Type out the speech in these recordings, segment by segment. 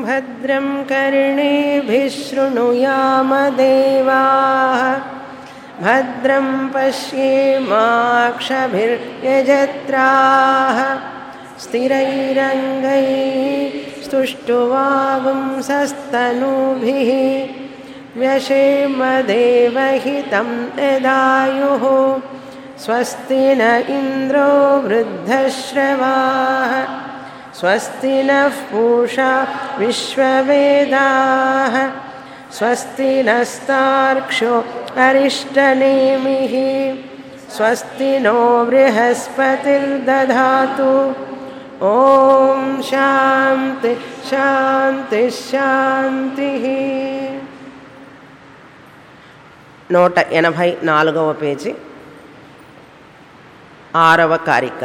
भद्रं कर्णेभिः शृणुयामदेवाः भद्रं पश्येमाक्षभिर्यजत्राः स्थिरैरङ्गैः स्तुष्टुवागुंसस्तनूभिः व्यशेमदेवहितं यदायुः स्वस्ति न इन्द्रो वृद्धश्रवाः स्वस्ति नः पूषा विश्ववेदाः स्वस्ति नस्तार्क्ष्यो अरिष्टनेमिः स्वस्ति नो बृहस्पतिर्दधातु ॐ शान्ति శాంతి శాంతి నూట ఎనభై నాలుగవ పేజీ ఆరవ కారిక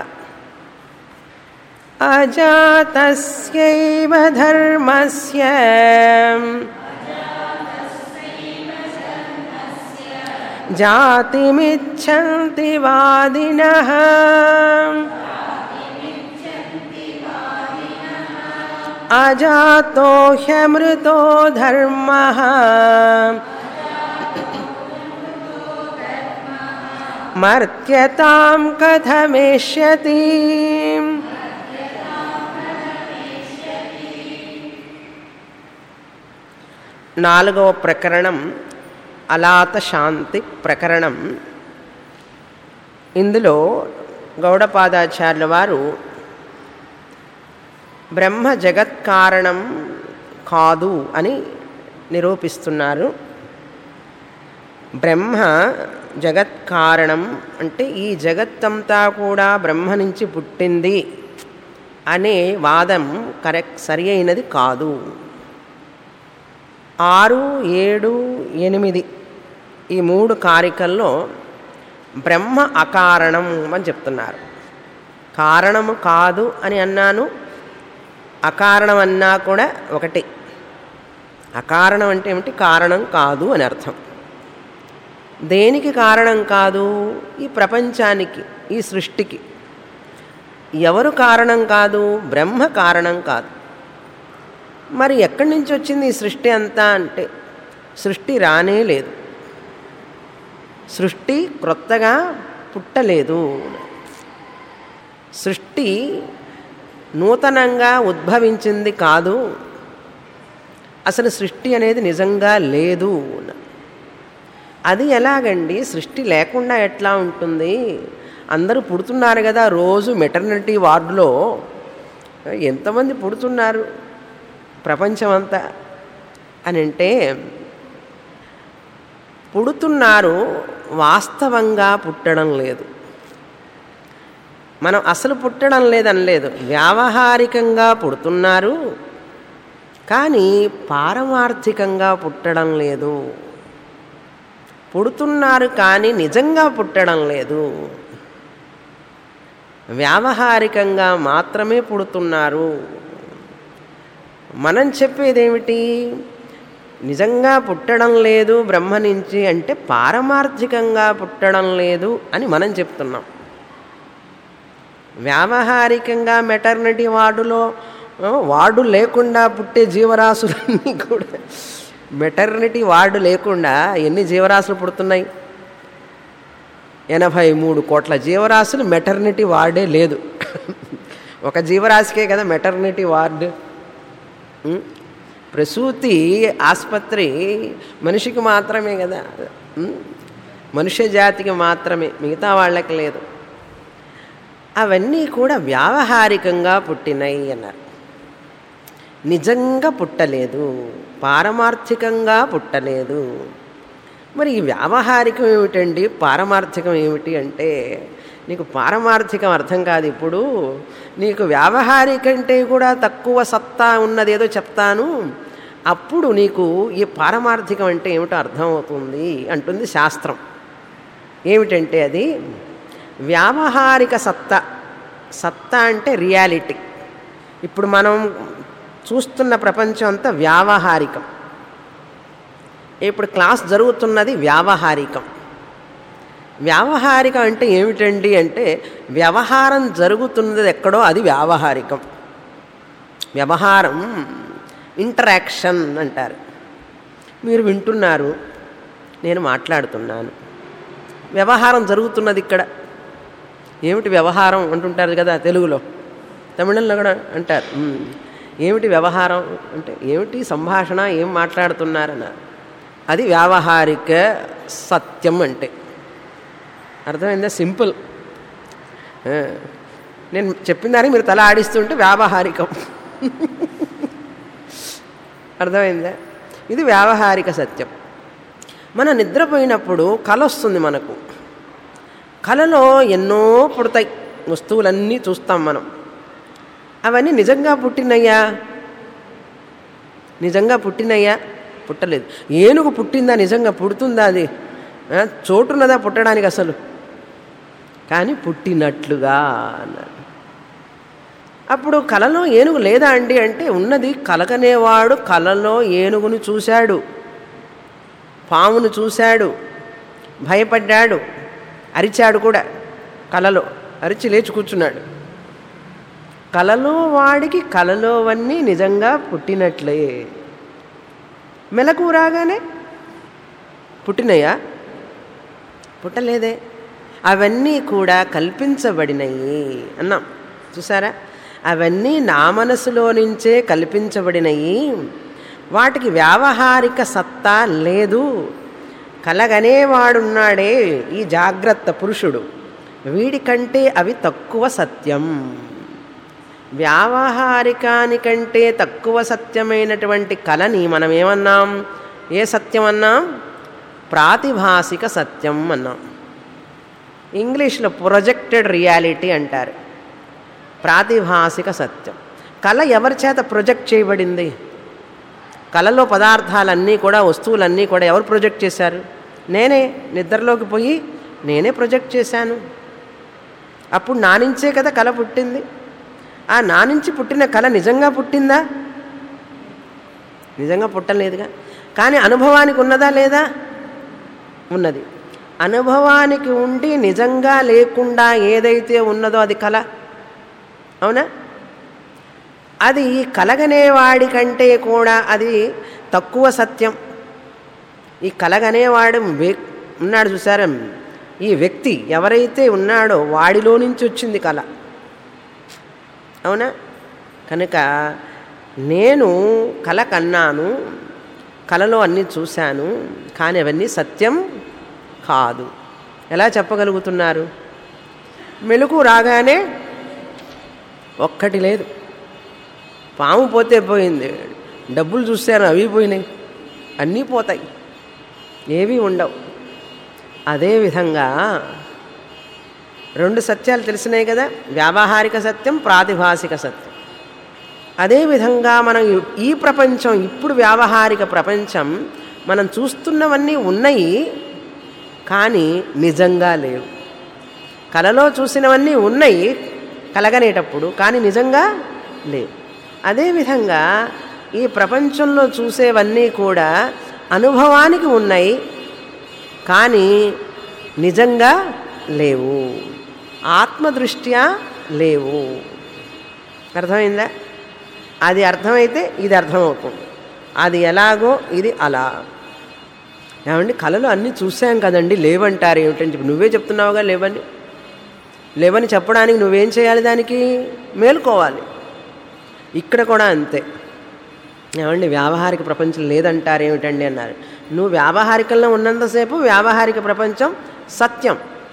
అజాతస్యైవ ధర్మస్య జాతిమిచ్చంతి వాదినః अजातो ह्यमृतो धर्मः मर्त्यतां कथमेष्यति నాలుగవ ప్రకరణం అలాత శాంతి ప్రకరణం ఇందులో గౌడపాదాచార్యుల వారు బ్రహ్మ జగత్ కారణం కాదు అని నిరూపిస్తున్నారు బ్రహ్మ జగత్ కారణం అంటే ఈ జగత్తంతా కూడా బ్రహ్మ నుంచి పుట్టింది అనే వాదం కరెక్ట్ సరి అయినది కాదు ఆరు ఏడు ఎనిమిది ఈ మూడు కారికల్లో బ్రహ్మ అకారణం అని చెప్తున్నారు కారణము కాదు అని అన్నాను అకారణం అన్నా కూడా ఒకటి అకారణం అంటే ఏమిటి కారణం కాదు అని అర్థం దేనికి కారణం కాదు ఈ ప్రపంచానికి ఈ సృష్టికి ఎవరు కారణం కాదు బ్రహ్మ కారణం కాదు మరి ఎక్కడి నుంచి వచ్చింది ఈ సృష్టి అంతా అంటే సృష్టి రానే లేదు సృష్టి క్రొత్తగా పుట్టలేదు సృష్టి నూతనంగా ఉద్భవించింది కాదు అసలు సృష్టి అనేది నిజంగా లేదు అది ఎలాగండి సృష్టి లేకుండా ఎట్లా ఉంటుంది అందరూ పుడుతున్నారు కదా రోజు మెటర్నిటీ వార్డులో ఎంతమంది పుడుతున్నారు ప్రపంచం అంతా అని అంటే పుడుతున్నారు వాస్తవంగా పుట్టడం లేదు మనం అసలు పుట్టడం లేదనలేదు వ్యావహారికంగా పుడుతున్నారు కానీ పారమార్థికంగా పుట్టడం లేదు పుడుతున్నారు కానీ నిజంగా పుట్టడం లేదు వ్యావహారికంగా మాత్రమే పుడుతున్నారు మనం చెప్పేదేమిటి నిజంగా పుట్టడం లేదు బ్రహ్మ నుంచి అంటే పారమార్థికంగా పుట్టడం లేదు అని మనం చెప్తున్నాం వ్యావహారికంగా మెటర్నిటీ వార్డులో వార్డు లేకుండా పుట్టే జీవరాశులన్నీ కూడా మెటర్నిటీ వార్డు లేకుండా ఎన్ని జీవరాశులు పుడుతున్నాయి ఎనభై మూడు కోట్ల జీవరాశులు మెటర్నిటీ వార్డే లేదు ఒక జీవరాశికే కదా మెటర్నిటీ వార్డు ప్రసూతి ఆసుపత్రి మనిషికి మాత్రమే కదా మనుష్య జాతికి మాత్రమే మిగతా వాళ్ళకి లేదు అవన్నీ కూడా వ్యావహారికంగా పుట్టినాయి అన్నారు నిజంగా పుట్టలేదు పారమార్థికంగా పుట్టలేదు మరి ఈ వ్యావహారికం ఏమిటండి పారమార్థికం ఏమిటి అంటే నీకు పారమార్థికం అర్థం కాదు ఇప్పుడు నీకు వ్యావహారికంటే కూడా తక్కువ సత్తా ఉన్నదేదో చెప్తాను అప్పుడు నీకు ఈ పారమార్థికం అంటే ఏమిటో అర్థమవుతుంది అంటుంది శాస్త్రం ఏమిటంటే అది వ్యావహారిక సత్తా సత్తా అంటే రియాలిటీ ఇప్పుడు మనం చూస్తున్న ప్రపంచం అంతా వ్యావహారికం ఇప్పుడు క్లాస్ జరుగుతున్నది వ్యావహారికం వ్యావహారికం అంటే ఏమిటండి అంటే వ్యవహారం జరుగుతున్నది ఎక్కడో అది వ్యావహారికం వ్యవహారం ఇంటరాక్షన్ అంటారు మీరు వింటున్నారు నేను మాట్లాడుతున్నాను వ్యవహారం జరుగుతున్నది ఇక్కడ ఏమిటి వ్యవహారం అంటుంటారు కదా తెలుగులో తమిళంలో కూడా అంటారు "ఉమ్, ఏమిటి వ్యవహారం అంటే ఏమిటి సంభాషణ ఏం మాట్లాడుతున్నారన్నారు అది వ్యావహారిక సత్యం అంటే అర్థమైందా సింపుల్ ఆ, నేను చెప్పిన దానికి మీరు తల ఆడిస్తుంటే వ్యావహారికం అర్థమైందా ఇది వ్యావహారిక సత్యం మనం నిద్రపోయినప్పుడు కల వస్తుంది మనకు కలలో ఎన్నో పుడతాయి వస్తువులన్నీ చూస్తాం మనం అవన్నీ నిజంగా పుట్టినయ్యా నిజంగా పుట్టినయ్యా పుట్టలేదు ఏనుగు పుట్టిందా నిజంగా పుడుతుందా అది ఆ, చోటున్నదా పుట్టడానికి అసలు కానీ పుట్టినట్లుగా అన్నారు అప్పుడు కలలో ఏనుగు లేదా అండి అంటే ఉన్నది కలగనేవాడు కలలో ఏనుగును చూశాడు పామును చూశాడు భయపడ్డాడు అరిచాడు కూడా కలలో అరిచి లేచి కూర్చున్నాడు కలలో వాడికి కలలోవన్నీ నిజంగా పుట్టినట్లే మెలకు రాగానే పుట్టినయా పుట్టలేదే అవన్నీ కూడా కల్పించబడినయి అన్నాం చూసారా అవన్నీ నా మనసులో నుంచే కల్పించబడినయి వాటికి వ్యావహారిక సత్తా లేదు కలగనేవాడున్నాడే ఈ జాగ్రత్త పురుషుడు వీడికంటే అవి తక్కువ సత్యం వ్యావహారికానికంటే తక్కువ సత్యమైనటువంటి కళని మనం ఏమన్నాం ఏ సత్యం అన్నాం ప్రాతిభాసిక సత్యం అన్నాం ఇంగ్లీష్లో ప్రొజెక్టెడ్ రియాలిటీ అంటారు ప్రాతిభాసిక సత్యం కళ ఎవరి చేత ప్రొజెక్ట్ చేయబడింది కళలో పదార్థాలన్నీ కూడా వస్తువులన్నీ కూడా ఎవరు ప్రొజెక్ట్ చేశారు నేనే నిద్రలోకి పోయి నేనే ప్రొజెక్ట్ చేశాను అప్పుడు నా నుంచే కదా కళ పుట్టింది ఆ నా నుంచి పుట్టిన కళ నిజంగా పుట్టిందా నిజంగా పుట్టలేదుగా కానీ అనుభవానికి ఉన్నదా లేదా ఉన్నది అనుభవానికి ఉండి నిజంగా లేకుండా ఏదైతే ఉన్నదో అది కళ అవునా అది కలగనేవాడి కంటే కూడా అది తక్కువ సత్యం ఈ కలగనేవాడు వ్య- ఉన్నాడు చూసారా ఈ వ్యక్తి ఎవరైతే ఉన్నాడో వాడిలో నుంచి వచ్చింది కళ అవునా కనుక నేను కల కన్నాను కలలో అన్నీ చూశాను కానీ అవన్నీ సత్యం కాదు ఎలా చెప్పగలుగుతున్నారు మెలకు రాగానే ఒక్కటి లేదు పాము పోతే పోయింది డబ్బులు చూశాను అవి పోయినాయి అన్నీ పోతాయి ఏవి ఉండవు అదేవిధంగా రెండు సత్యాలు తెలిసినాయి కదా వ్యావహారిక సత్యం ప్రాతిభాసిక సత్యం అదేవిధంగా మనం ఈ- ఈ ప్రపంచం ఇప్పుడు వ్యావహారిక ప్రపంచం మనం చూస్తున్నవన్నీ ఉన్నాయి కానీ నిజంగా లేవు కలలో చూసినవన్నీ ఉన్నాయి కలగనేటప్పుడు కానీ నిజంగా లేవు అదేవిధంగా ఈ ప్రపంచంలో చూసేవన్నీ కూడా అనుభవానికి ఉన్నాయి కానీ నిజంగా లేవు ఆత్మదృష్ట్యా లేవు అర్థమైందా అది అర్థమైతే ఇది అర్థమవుతుంది అది ఎలాగో ఇది అలా ఏమండి కళలు అన్నీ చూసాం కదండి లేవంటారు ఏమిటని చెప్పి నువ్వే చెప్తున్నావుగా లేవని లేవని చెప్పడానికి నువ్వేం చేయాలి దానికి మేలుకోవాలి ఇక్కడ కూడా అంతే ఏమండి వ్యావహారిక ప్రపంచం లేదంటారు ఏమిటండి అన్నారు నువ్వు వ్యావహారికంలో ఉన్నంతసేపు వ్యావహారిక ప్రపంచం సత్యం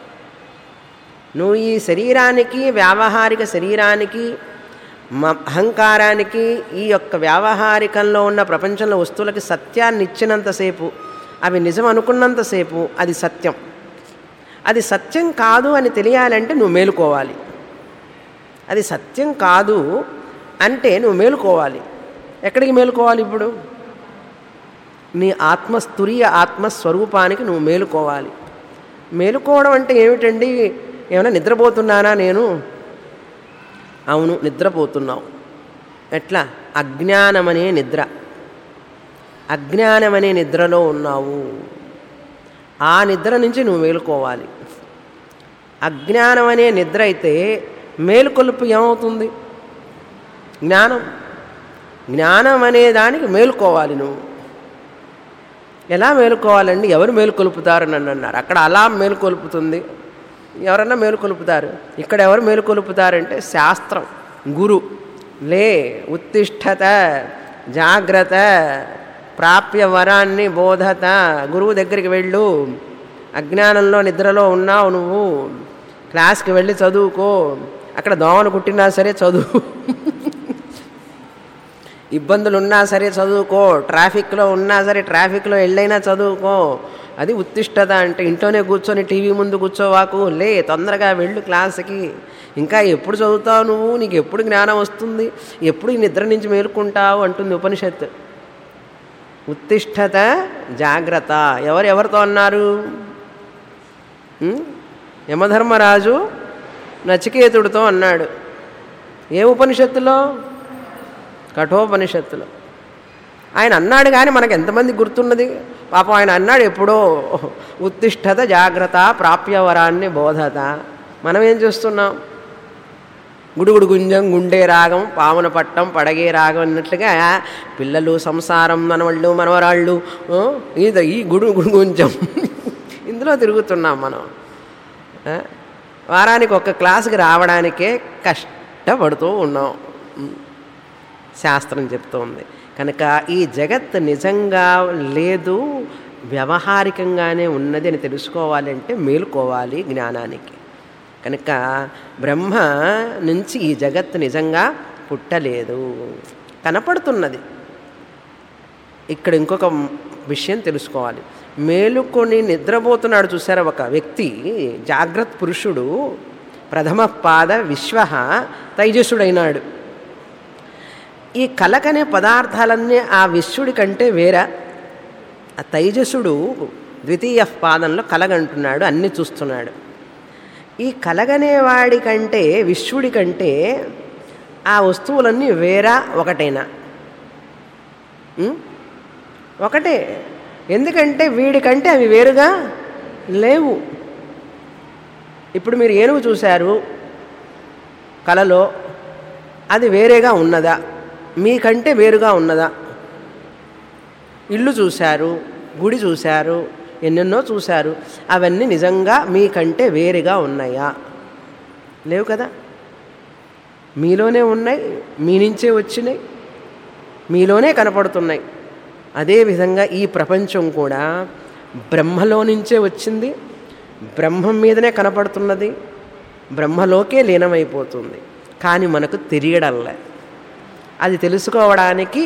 నువ్వు ఈ శరీరానికి వ్యావహారిక శరీరానికి మ- అహంకారానికి ఈ యొక్క వ్యావహారికంలో ఉన్న ప్రపంచంలో వస్తువులకి సత్యాన్ని ఇచ్చినంతసేపు అవి నిజం అనుకున్నంతసేపు అది సత్యం అది సత్యం కాదు అని తెలియాలంటే నువ్వు మేలుకోవాలి అది సత్యం కాదు అంటే నువ్వు మేలుకోవాలి ఎక్కడికి మేలుకోవాలి ఇప్పుడు నీ ఆత్మస్తురీయ ఆత్మస్వరూపానికి నువ్వు మేలుకోవాలి మేలుకోవడం అంటే ఏమిటండి ఏమైనా నిద్రపోతున్నానా నేను అవును నిద్రపోతున్నావు ఎట్లా అజ్ఞానమనే నిద్ర అజ్ఞానమనే నిద్రలో ఉన్నావు ఆ నిద్ర నుంచి నువ్వు మేలుకోవాలి అజ్ఞానం అనే నిద్ర అయితే మేలుకొలుపు ఏమవుతుంది జ్ఞానం జ్ఞానం అనే దానికి మేలుకోవాలి నువ్వు ఎలా మేలుకోవాలండి ఎవరు మేలుకొలుపుతారు నన్ను అన్నారు అక్కడ అలా మేలుకొలుపుతుంది ఎవరన్నా మేలుకొలుపుతారు ఇక్కడ ఎవరు మేలుకొలుపుతారంటే శాస్త్రం గురు లే ఉత్తిష్టత జాగ్రత్త ప్రాప్య వరాన్ని బోధత గురువు దగ్గరికి వెళ్ళు అజ్ఞానంలో నిద్రలో ఉన్నావు నువ్వు క్లాస్కి వెళ్ళి చదువుకో అక్కడ దోమను కుట్టినా సరే చదువు ఇబ్బందులు ఉన్నా సరే చదువుకో ట్రాఫిక్లో ఉన్నా సరే ట్రాఫిక్లో వెళ్ళైనా చదువుకో అది ఉత్తిష్టత అంటే ఇంట్లోనే కూర్చొని టీవీ ముందు కూర్చోవాకు లే తొందరగా వెళ్ళు క్లాస్కి ఇంకా ఎప్పుడు చదువుతావు నువ్వు నీకు ఎప్పుడు జ్ఞానం వస్తుంది ఎప్పుడు ఈ నిద్ర నుంచి మేలుకుంటావు అంటుంది ఉపనిషత్తు ఉత్తిష్టత జాగ్రత్త ఎవరు ఎవరితో అన్నారు ఉం? యమధర్మరాజు నచికేతుడితో అన్నాడు ఏ ఉపనిషత్తులో కఠోపనిషత్తులో ఆయన అన్నాడు కానీ మనకు ఎంతమంది గుర్తున్నది పాపం ఆయన అన్నాడు ఎప్పుడో ఉత్తిష్టత జాగ్రత్త ప్రాప్యవరాన్ని బోధత మనం ఏం చేస్తున్నాం గుడుగుడు గుంజం గుండె రాగం పావన పట్టం పడగే రాగం అన్నట్లుగా పిల్లలు సంసారం మనవాళ్ళు మనవరాళ్ళు ఆ, ఈద ఈ గుడు గుడు గుంజం ఇందులో తిరుగుతున్నాం మనం ఆ, వారానికి ఒక క్లాసుకి రావడానికే కష్టపడుతూ ఉన్నాం శాస్త్రం చెప్తోంది కనుక ఈ జగత్ నిజంగా లేదు వ్యవహారికంగానే ఉన్నది అని తెలుసుకోవాలంటే మేలుకోవాలి జ్ఞానానికి కనుక బ్రహ్మ నుంచి ఈ జగత్ నిజంగా పుట్టలేదు కనపడుతున్నది ఇక్కడ ఇంకొక విషయం తెలుసుకోవాలి మేలుకొని నిద్రపోతున్నాడు చూసారా ఒక వ్యక్తి జాగ్రత్త పురుషుడు ప్రథమ పాద విశ్వ తైజసుడైనాడు ఈ కలకనే పదార్థాలన్నీ ఆ విశ్వడి కంటే వేరా ఆ తైజసుడు ద్వితీయ పాదంలో కలగంటున్నాడు అన్ని చూస్తున్నాడు ఈ కలగనేవాడి కంటే విశ్వడి కంటే ఆ వస్తువులన్నీ వేరా ఒకటేనా ఉం? ఒకటే ఎందుకంటే వీడికంటే అవి వేరుగా లేవు ఇప్పుడు మీరు ఏనుగు చూశారు కలలో అది వేరేగా ఉన్నదా మీకంటే వేరుగా ఉన్నదా ఇల్లు చూశారు గుడి చూశారు ఎన్నెన్నో చూశారు అవన్నీ నిజంగా మీకంటే వేరుగా ఉన్నాయా లేవు కదా మీలోనే ఉన్నాయి మీ నుంచే వచ్చినాయి మీలోనే కనపడుతున్నాయి అదేవిధంగా ఈ ప్రపంచం కూడా బ్రహ్మలో నుంచే వచ్చింది బ్రహ్మం మీదనే కనపడుతున్నది బ్రహ్మలోకే లీనమైపోతుంది కానీ మనకు తెలియడంలే అది తెలుసుకోవడానికి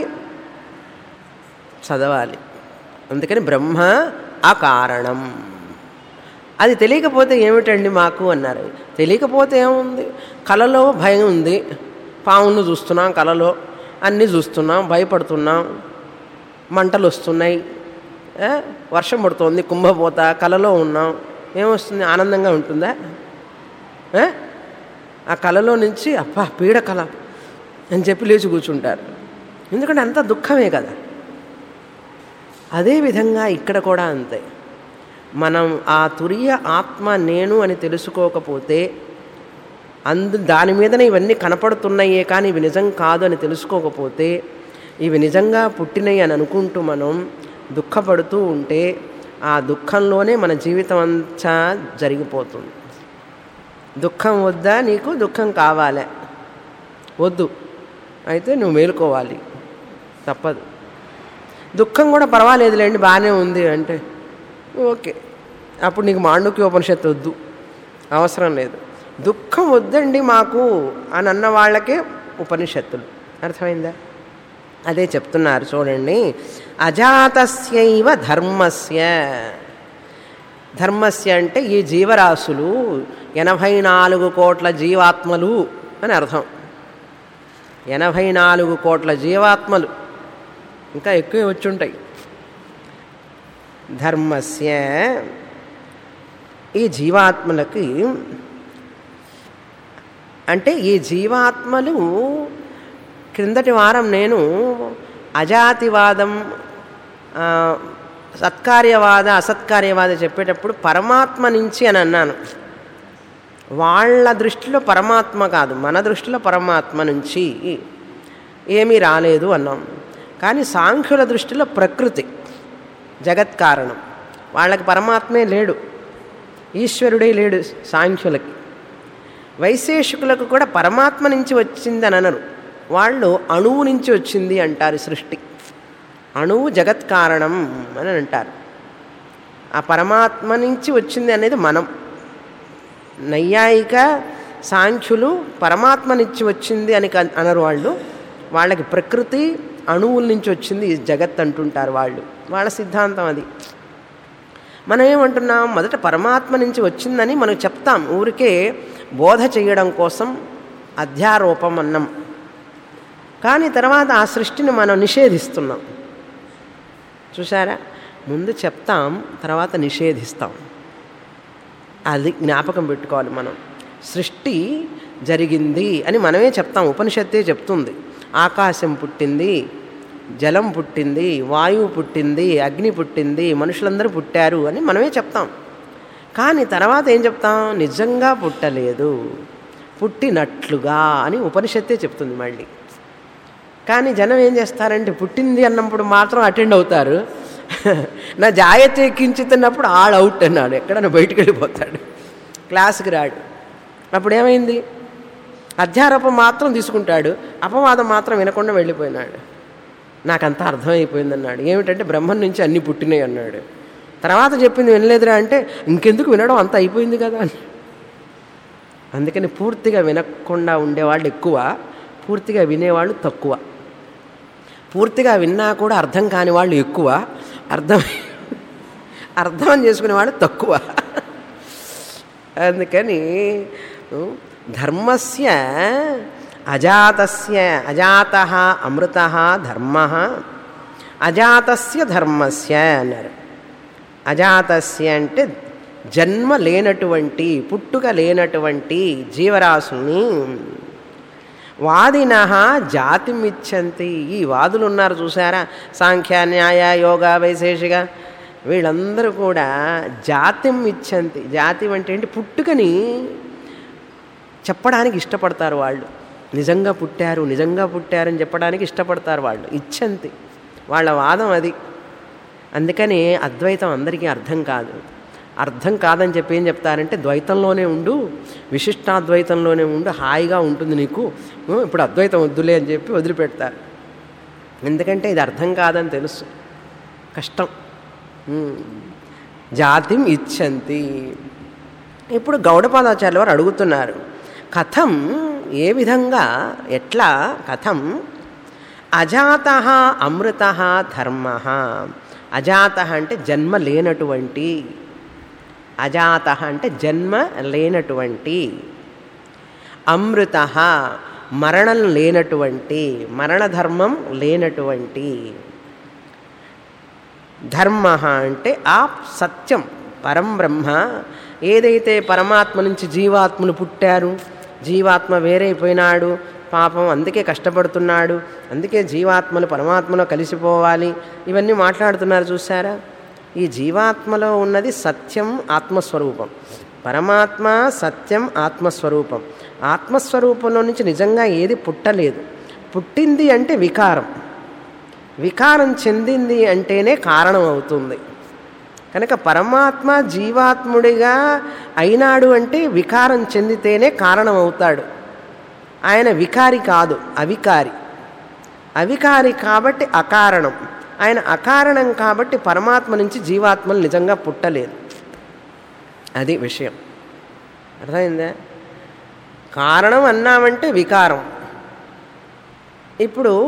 చదవాలి అందుకని బ్రహ్మ అకారణం అది తెలియకపోతే ఏమిటండి మాకు అన్నారు తెలియకపోతే ఏముంది కలలో భయం ఉంది పామును చూస్తున్నాం కలలో అన్నీ చూస్తున్నాం భయపడుతున్నాం మంటలు వస్తున్నాయి ఏ? వర్షం పడుతోంది కుంభపోత కలలో ఉన్నాం ఏమొస్తుంది ఆనందంగా ఉంటుందా ఏ? ఆ కలలో నుంచి అప్పా పీడ కళ అని చెప్పి లేచి కూర్చుంటారు ఎందుకంటే అంత దుఃఖమే కదా అదేవిధంగా ఇక్కడ కూడా అంతే మనం ఆ తురియ ఆత్మ నేను అని తెలుసుకోకపోతే అందు దాని మీదనే ఇవన్నీ కనపడుతున్నాయే కానీ ఇవి నిజం కాదు అని తెలుసుకోకపోతే ఇవి నిజంగా పుట్టినవి అని అనుకుంటూ మనం దుఃఖపడుతూ ఉంటే ఆ దుఃఖంలోనే మన జీవితం అంతా జరిగిపోతుంది దుఃఖం వద్దా నీకు దుఃఖం కావాలి వద్దు అయితే నువ్వు మేలుకోవాలి తప్పదు దుఃఖం కూడా పర్వాలేదులేండి బాగానే ఉంది అంటే ఓకే అప్పుడు నీకు మాండుక్య ఉపనిషత్తు వద్దు అవసరం లేదు దుఃఖం వద్దండి మాకు అని అన్న వాళ్ళకే ఉపనిషత్తులు అర్థమైందా అదే చెప్తున్నారు చూడండి అజాతస్యైవ ధర్మస్య ధర్మస్య అంటే ఈ జీవరాశులు ఎనభై నాలుగు కోట్ల జీవాత్మలు అని అర్థం ఎనభై నాలుగు కోట్ల జీవాత్మలు ఇంకా ఎక్కువ వచ్చుంటాయి ధర్మస్య ఈ జీవాత్మలకి అంటే ఈ జీవాత్మలు క్రిందటి వారం నేను అజాతివాదం ఆ, సత్కార్యవాద అసత్కార్యవాద చెప్పేటప్పుడు పరమాత్మ నుంచి అని అన్నాను వాళ్ళ దృష్టిలో పరమాత్మ కాదు మన దృష్టిలో పరమాత్మ నుంచి ఏమీ రాలేదు అన్నాం కానీ సాంఖ్యుల దృష్టిలో ప్రకృతి జగత్ కారణం వాళ్ళకి పరమాత్మే లేడు ఈశ్వరుడే లేడు సాంఖ్యులకి వైశేషికులకు కూడా పరమాత్మ నుంచి వచ్చిందని అనరు వాళ్ళు అణువు నుంచి వచ్చింది అంటారు సృష్టి అణువు జగత్ కారణం అని అంటారు ఆ పరమాత్మ నుంచి వచ్చింది అనేది మనం నైయాయిక సాంఖ్యులు పరమాత్మ నుంచి వచ్చింది అని క- అనరు వాళ్ళు వాళ్ళకి ప్రకృతి అణువుల నుంచి వచ్చింది ఈ జగత్ అంటుంటారు వాళ్ళు వాళ్ళ సిద్ధాంతం అది మనం ఏమంటున్నాం మొదట పరమాత్మ నుంచి వచ్చిందని మనం చెప్తాం ఊరికే బోధ చేయడం కోసం అధ్యారోపం అన్నం కానీ తర్వాత ఆ సృష్టిని మనం నిషేధిస్తున్నాం చూసారా ముందు చెప్తాం తర్వాత నిషేధిస్తాం అది జ్ఞాపకం పెట్టుకోవాలి మనం సృష్టి జరిగింది అని మనమే చెప్తాం ఉపనిషత్తే చెప్తుంది ఆకాశం పుట్టింది జలం పుట్టింది వాయువు పుట్టింది అగ్ని పుట్టింది మనుషులందరూ పుట్టారు అని మనమే చెప్తాం కానీ తర్వాత ఏం చెప్తాం నిజంగా పుట్టలేదు పుట్టినట్లుగా అని ఉపనిషత్తే చెప్తుంది మళ్ళీ కానీ జనం ఏం చేస్తారంటే పుట్టింది అన్నప్పుడు మాత్రం అటెండ్ అవుతారు నా జాయత్ ఎక్కించుతున్నప్పుడు ఆల్ అవుట్ అన్నాడు ఎక్కడన్నా బయటికి వెళ్ళిపోతాడు క్లాస్కి రాడు అప్పుడు ఏమైంది అధ్యారోపం మాత్రం తీసుకుంటాడు అపవాదం మాత్రం వినకుండా వెళ్ళిపోయినాడు నాకంతా అర్థమైపోయింది అన్నాడు ఏమిటంటే బ్రహ్మం నుంచి అన్నీ పుట్టినాయి అన్నాడు తర్వాత చెప్పింది వినలేదురా అంటే ఇంకెందుకు వినడం అంత అయిపోయింది కదా అని అందుకని పూర్తిగా వినకుండా ఉండేవాళ్ళు ఎక్కువ పూర్తిగా వినేవాళ్ళు తక్కువ పూర్తిగా విన్నా కూడా అర్థం కాని వాళ్ళు ఎక్కువ అర్థం అర్థం చేసుకునే వాళ్ళు తక్కువ అందుకని ధర్మస్య అజాతస్య అజాత అమృత ధర్మ అజాతస్య ధర్మస్య అన్నారు అజాతస్య అంటే జన్మ లేనటువంటి పుట్టుక లేనటువంటి జీవరాశుల్ని వాదిన జాతిమిచ్చంతి ఈ వాదులు ఉన్నారు చూసారా సాంఖ్య న్యాయ యోగ వైశేషిక వీళ్ళందరూ కూడా జాతిం ఇచ్చంతి జాతి అంటే ఏంటి పుట్టుకని చెప్పడానికి ఇష్టపడతారు వాళ్ళు నిజంగా పుట్టారు నిజంగా పుట్టారని చెప్పడానికి ఇష్టపడతారు వాళ్ళు ఇచ్చంతి వాళ్ళ వాదం అది అందుకని అద్వైతం అందరికీ అర్థం కాదు అర్థం కాదని చెప్పి ఏం చెప్తారంటే ద్వైతంలోనే ఉండు విశిష్టాద్వైతంలోనే ఉండు హాయిగా ఉంటుంది నీకు ఉ, ఇప్పుడు అద్వైతం వద్దులే అని చెప్పి వదిలిపెడతారు ఎందుకంటే ఇది అర్థం కాదని తెలుసు కష్టం ఉమ్. జాతిం ఇచ్చంతి ఇప్పుడు గౌడపాదాచార్య వారు అడుగుతున్నారు కథం ఏ విధంగా ఎట్లా కథం అజాత అమృత ధర్మ అజాత అంటే జన్మ లేనటువంటి అజాత అంటే జన్మ లేనటువంటి అమృత మరణం లేనటువంటి మరణధర్మం లేనటువంటి ధర్మ అంటే ఆ సత్యం పరం బ్రహ్మ ఏదైతే పరమాత్మ నుంచి జీవాత్మలు పుట్టారు జీవాత్మ వేరైపోయినాడు పాపం అందుకే కష్టపడుతున్నాడు అందుకే జీవాత్మలు పరమాత్మలో కలిసిపోవాలి ఇవన్నీ మాట్లాడుతున్నారు చూసారా ఈ జీవాత్మలో ఉన్నది సత్యం ఆత్మస్వరూపం పరమాత్మ సత్యం ఆత్మస్వరూపం ఆత్మస్వరూపంలో నుంచి నిజంగా ఏది పుట్టలేదు పుట్టింది అంటే వికారం వికారం చెందింది అంటేనే కారణం అవుతుంది కనుక పరమాత్మ జీవాత్ముడిగా అయినాడు అంటే వికారం చెందితేనే కారణం అవుతాడు ఆయన వికారి కాదు అవికారి అవికారి కాబట్టి అకారణం ఆయన అకారణం కాబట్టి పరమాత్మ నుంచి జీవాత్మలు నిజంగా పుట్టలేదు అది విషయం అర్థమైందా కారణం అన్నామంటే వికారం ఇప్పుడు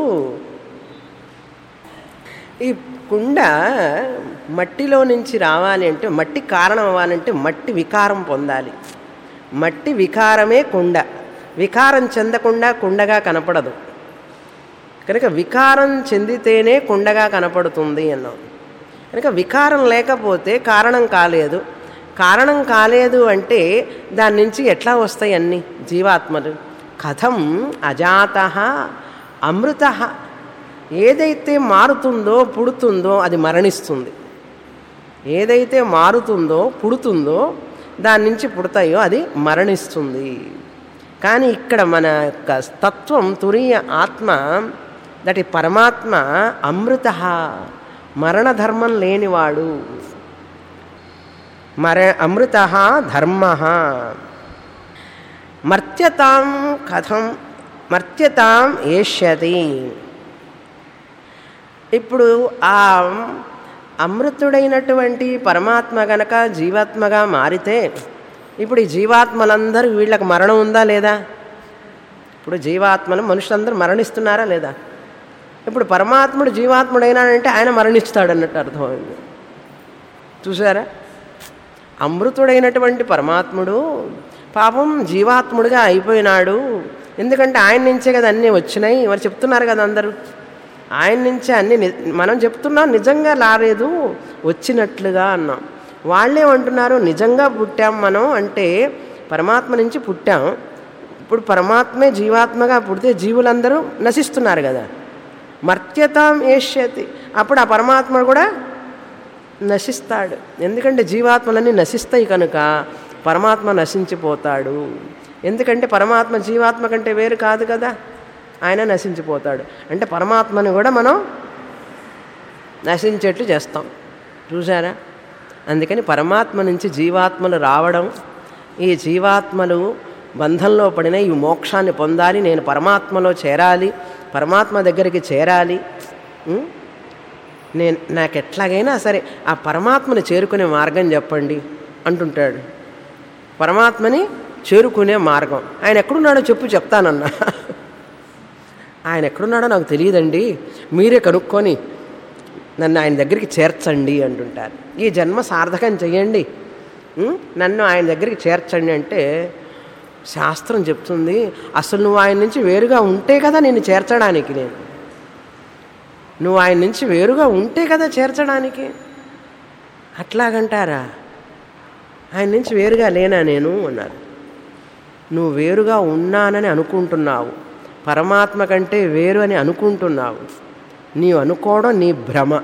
ఈ కుండ మట్టిలో నుంచి రావాలి అంటే మట్టి కారణం అవ్వాలంటే మట్టి వికారం పొందాలి మట్టి వికారమే కుండ వికారం చెందకుండా కుండగా కనపడదు కనుక వికారం చెందితేనే కుండగా కనపడుతుంది అన్నాం కనుక వికారం లేకపోతే కారణం కాలేదు కారణం కాలేదు అంటే దాని నుంచి ఎట్లా వస్తాయి అన్ని జీవాత్మలు కథం అజాత అమృత ఏదైతే మారుతుందో పుడుతుందో అది మరణిస్తుంది ఏదైతే మారుతుందో పుడుతుందో దాని నుంచి పుడతాయో అది మరణిస్తుంది కానీ ఇక్కడ మన యొక్క తత్వం తురియ ఆత్మ దట్ ఈ పరమాత్మ అమృత మరణధర్మం లేనివాడు మర అమృత ధర్మ మర్త్యతాం కథం మర్త్యతాం ఏష్యతి ఇప్పుడు ఆ అమృతుడైనటువంటి పరమాత్మ గనక జీవాత్మగా మారితే ఇప్పుడు ఈ జీవాత్మలందరూ వీళ్ళకి మరణం ఉందా లేదా ఇప్పుడు జీవాత్మలు మనుషులందరూ మరణిస్తున్నారా లేదా ఇప్పుడు పరమాత్ముడు జీవాత్ముడైనాడంటే ఆయన మరణిస్తాడు అన్నట్టు అర్థమైంది చూసారా అమృతుడైనటువంటి పరమాత్ముడు పాపం జీవాత్ముడిగా అయిపోయినాడు ఎందుకంటే ఆయన నుంచే కదా అన్నీ వచ్చినాయి మరి చెప్తున్నారు కదా అందరూ ఆయన నుంచే అన్ని ని- మనం చెప్తున్నాం నిజంగా రాలేదు వచ్చినట్లుగా అన్నాం వాళ్ళేమంటున్నారు నిజంగా పుట్టాం మనం అంటే పరమాత్మ నుంచి పుట్టాం ఇప్పుడు పరమాత్మే జీవాత్మగా పుడితే జీవులందరూ నశిస్తున్నారు కదా మర్త్యతాం ఏష్యతి అప్పుడు ఆ పరమాత్మ కూడా నశిస్తాడు ఎందుకంటే జీవాత్మలన్నీ నశిస్తాయి కనుక పరమాత్మ నశించిపోతాడు ఎందుకంటే పరమాత్మ జీవాత్మ కంటే వేరు కాదు కదా ఆయన నశించిపోతాడు అంటే పరమాత్మని కూడా మనం నశించేట్లు చేస్తాం చూసారా అందుకని పరమాత్మ నుంచి జీవాత్మలు రావడం ఈ జీవాత్మలు బంధంలో పడిన ఈ మోక్షాన్ని పొందాలి నేను పరమాత్మలో చేరాలి పరమాత్మ దగ్గరికి చేరాలి ఉం? నేను నాకు ఎట్లాగైనా సరే ఆ పరమాత్మని చేరుకునే మార్గం చెప్పండి అంటుంటాడు పరమాత్మని చేరుకునే మార్గం ఆయన ఎక్కడున్నాడో చెప్పు చెప్తానన్నా ఆయన ఎక్కడున్నాడో నాకు తెలియదండి మీరే కనుక్కొని నన్ను ఆయన దగ్గరికి చేర్చండి అంటుంటారు ఈ జన్మ సార్థకం చెయ్యండి ఉం? నన్ను ఆయన దగ్గరికి చేర్చండి అంటే శాస్త్రం చెప్తుంది అసలు నువ్వు ఆయన నుంచి వేరుగా ఉంటే కదా నేను చేర్చడానికి నేను నువ్వు ఆయన నుంచి వేరుగా ఉంటే కదా చేర్చడానికి అట్లాగంటారా ఆయన నుంచి వేరుగా లేనా నేను అన్నారు నువ్వు వేరుగా ఉన్నానని అనుకుంటున్నావు పరమాత్మ కంటే వేరు అని అనుకుంటున్నావు నీవు అనుకోవడం నీ భ్రమ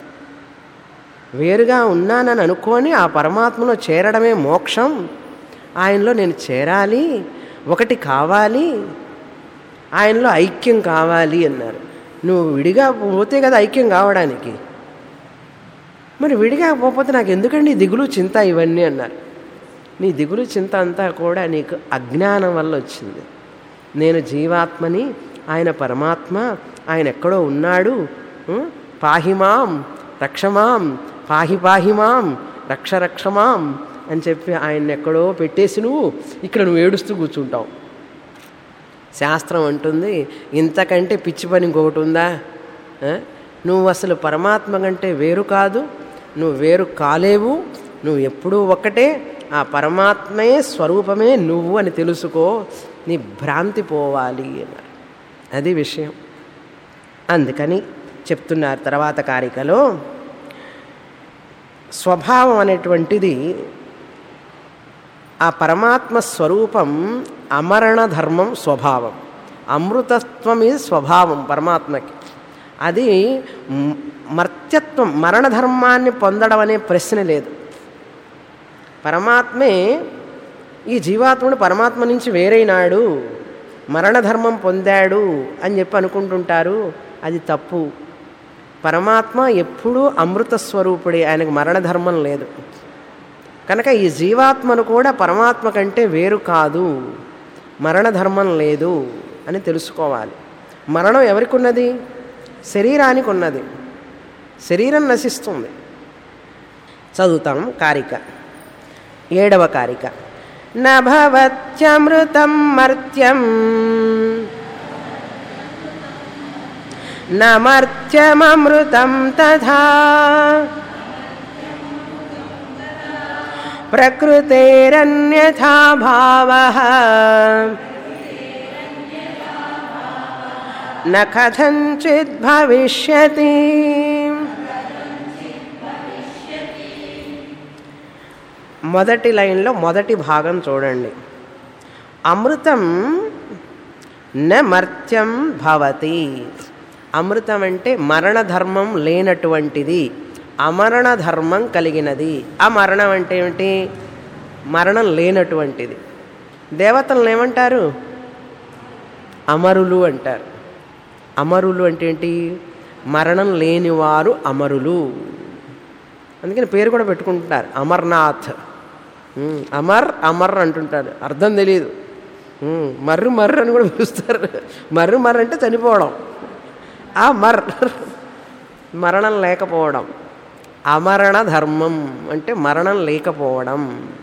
వేరుగా ఉన్నానని అనుకొని ఆ పరమాత్మలో చేరడమే మోక్షం ఆయనలో నేను చేరాలి ఒకటి కావాలి ఆయనలో ఐక్యం కావాలి అన్నారు నువ్వు విడిగా పోతే కదా ఐక్యం కావడానికి మరి విడిగా పోతే నాకు ఎందుకండి ఈ దిగులు చింత ఇవన్నీ అన్నారు నీ దిగులు చింత అంతా కూడా నీకు అజ్ఞానం వల్ల వచ్చింది నేను జీవాత్మని ఆయన పరమాత్మ ఆయన ఎక్కడో ఉన్నాడు ఉం? పాహిమాం రక్షమాం పాహి పాహిమాం రక్ష రక్షమాం అని చెప్పి ఆయన ఎక్కడో పెట్టేసి నువ్వు ఇక్కడ నువ్వు ఏడుస్తూ కూర్చుంటావు శాస్త్రం అంటుంది ఇంతకంటే పిచ్చి పని ఇంకొకటి ఉందా ఆ? నువ్వు అసలు పరమాత్మ కంటే వేరు కాదు నువ్వు వేరు కాలేవు నువ్వు ఎప్పుడూ ఒక్కటే ఆ పరమాత్మయే స్వరూపమే నువ్వు అని తెలుసుకో నీ భ్రాంతి పోవాలి అన్నారు అది విషయం అందుకని చెప్తున్నారు తర్వాత కారికలో స్వభావం అనేటువంటిది ఆ పరమాత్మ స్వరూపం అమరణ ధర్మం స్వభావం అమృతత్వం ఇది స్వభావం పరమాత్మకి అది మ్- మర్త్యత్వం మరణధర్మాన్ని పొందడం అనే ప్రశ్న లేదు పరమాత్మే ఈ జీవాత్ముడు పరమాత్మ నుంచి వేరైనాడు మరణధర్మం పొందాడు అని చెప్పి అనుకుంటుంటారు అది తప్పు పరమాత్మ ఎప్పుడూ అమృత స్వరూపుడే ఆయనకు మరణధర్మం లేదు కనుక ఈ జీవాత్మను కూడా పరమాత్మ కంటే వేరు కాదు మరణధర్మం లేదు అని తెలుసుకోవాలి మరణం ఎవరికి ఉన్నది శరీరానికి ఉన్నది శరీరం నశిస్తుంది చదువుతాం కారిక ఏడవ కారిక నభవత్యమృతం మర్త్యం నమర్త్యమమృతం తథా ప్రకృతేరన్యథా భావ న కథంచిత్ భవిష్యతి మొదటి లైన్లో మొదటి భాగం చూడండి అమృతం న మర్త్యం భవతి అమృతం అంటే మరణధర్మం లేనటువంటిది అమరణ ధర్మం కలిగినది అమరణం అంటే ఏమిటి మరణం లేనటువంటిది దేవతలను ఏమంటారు అమరులు అంటారు అమరులు అంటే ఏంటి మరణం లేనివారు అమరులు అందుకని పేరు కూడా పెట్టుకుంటున్నారు అమర్నాథ్ ఉమ్, అమర్ అమర్ అంటుంటారు అర్థం తెలియదు ఉమ్, మర్రు మర్రు అని కూడా పిలుస్తారు మర్రు మర్రు అంటే చనిపోవడం ఆ మర్ మరణం లేకపోవడం అమరణ ధర్మం అంటే మరణం లేకపోవడం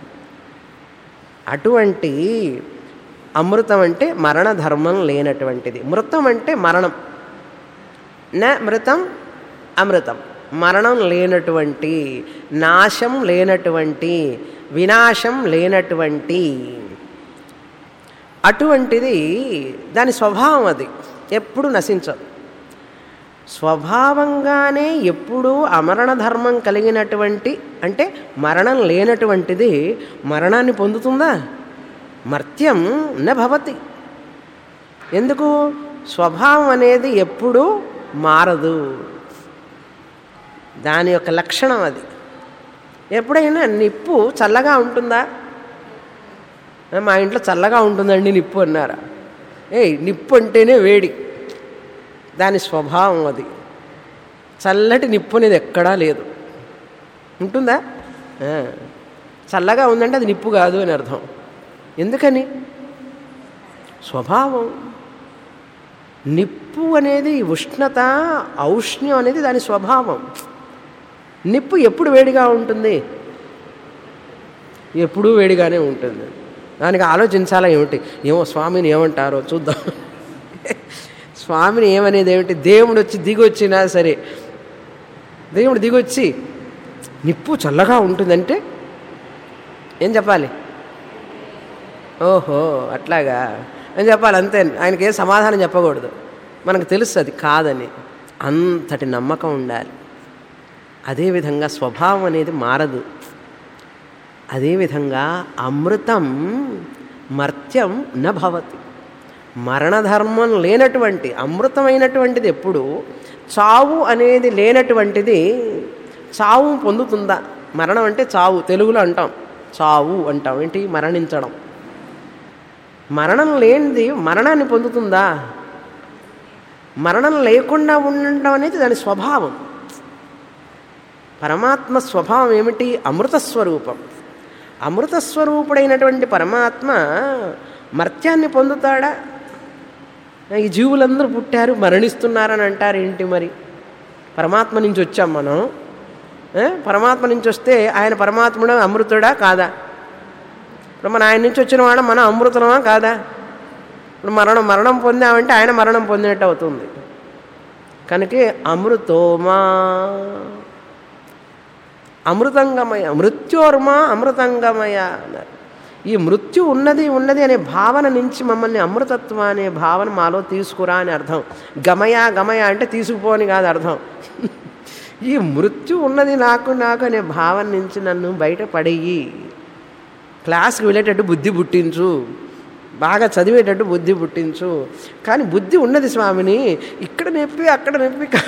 అటువంటి అమృతం అంటే మరణ ధర్మం లేనటువంటిది మృతం అంటే మరణం న మృతం అమృతం మరణం లేనటువంటి నాశం లేనటువంటి వినాశం లేనటువంటి అటువంటిది దాని స్వభావం అది ఎప్పుడు నశించదు స్వభావంగానే ఎప్పుడూ అమరణ ధర్మం కలిగినటువంటి అంటే మరణం లేనటువంటిది మరణాన్ని పొందుతుందా మర్త్యం న భవతి ఎందుకు స్వభావం అనేది ఎప్పుడూ మారదు దాని యొక్క లక్షణం అది ఎప్పుడైనా నిప్పు చల్లగా ఉంటుందా మా ఇంట్లో చల్లగా ఉంటుందండి నిప్పు అన్నారా ఏయ్ నిప్పు అంటేనే వేడి దాని స్వభావం అది చల్లటి నిప్పు అనేది ఎక్కడా లేదు ఉంటుందా ఆ. చల్లగా ఉందంటే అది నిప్పు కాదు అని అర్థం ఎందుకని స్వభావం నిప్పు అనేది ఉష్ణత ఔష్ణ్యం అనేది దాని స్వభావం నిప్పు ఎప్పుడు వేడిగా ఉంటుంది ఎప్పుడూ వేడిగానే ఉంటుంది దానికి ఆలోచించాలా ఏమిటి ఏమో స్వామిని ఏమంటారో చూద్దాం స్వామిని ఏమనేది ఏమిటి దేవుడు వచ్చి దిగొచ్చినా సరే దేవుడు దిగొచ్చి నిప్పు చల్లగా ఉంటుందంటే ఏం చెప్పాలి ఓహో అట్లాగా అని చెప్పాలి అంతే ఆయనకి ఏ సమాధానం చెప్పకూడదు మనకు తెలుసు అది కాదని అంతటి నమ్మకం ఉండాలి అదేవిధంగా స్వభావం అనేది మారదు అదేవిధంగా అమృతం మర్త్యం న భవతి మరణధర్మం లేనటువంటి అమృతమైనటువంటిది ఎప్పుడు చావు అనేది లేనటువంటిది చావు పొందుతుందా మరణం అంటే చావు తెలుగులో అంటాం చావు అంటాం ఏంటి మరణించడం మరణం లేనిది మరణాన్ని పొందుతుందా మరణం లేకుండా ఉండడం అనేది దాని స్వభావం పరమాత్మ స్వభావం ఏమిటి అమృత స్వరూపం అమృత స్వరూపుడైనటువంటి పరమాత్మ మర్త్యాన్ని పొందుతాడా ఈ జీవులందరూ పుట్టారు మరణిస్తున్నారని అంటారు ఏంటి మరి పరమాత్మ నుంచి వచ్చాం మనం ఏ? పరమాత్మ నుంచి వస్తే ఆయన పరమాత్ముడు అమృతుడా కాదా ఇప్పుడు మన ఆయన నుంచి వచ్చిన వాడు మనం అమృతమా కాదా ఇప్పుడు మరణం మరణం పొందామంటే ఆయన మరణం పొందినట్టు అవుతుంది కనుక అమృతోమా అమృతంగమయ మృత్యోర్మా అమృతంగమయ అన్నారు ఈ మృత్యు ఉన్నది ఉన్నది అనే భావన నుంచి మమ్మల్ని అమృతత్వ అనే భావన మాలో తీసుకురా అని అర్థం గమయ గమయ అంటే తీసుకుపోని కాదు అర్థం ఈ మృత్యు ఉన్నది నాకు నాకు అనే భావన నుంచి నన్ను బయట పడేయి క్లాస్కి వెళ్ళేటట్టు బుద్ధి పుట్టించు బాగా చదివేటట్టు బుద్ధి పుట్టించు కానీ బుద్ధి ఉన్నది స్వామిని ఇక్కడ నొప్పి అక్కడ నొప్పి కా-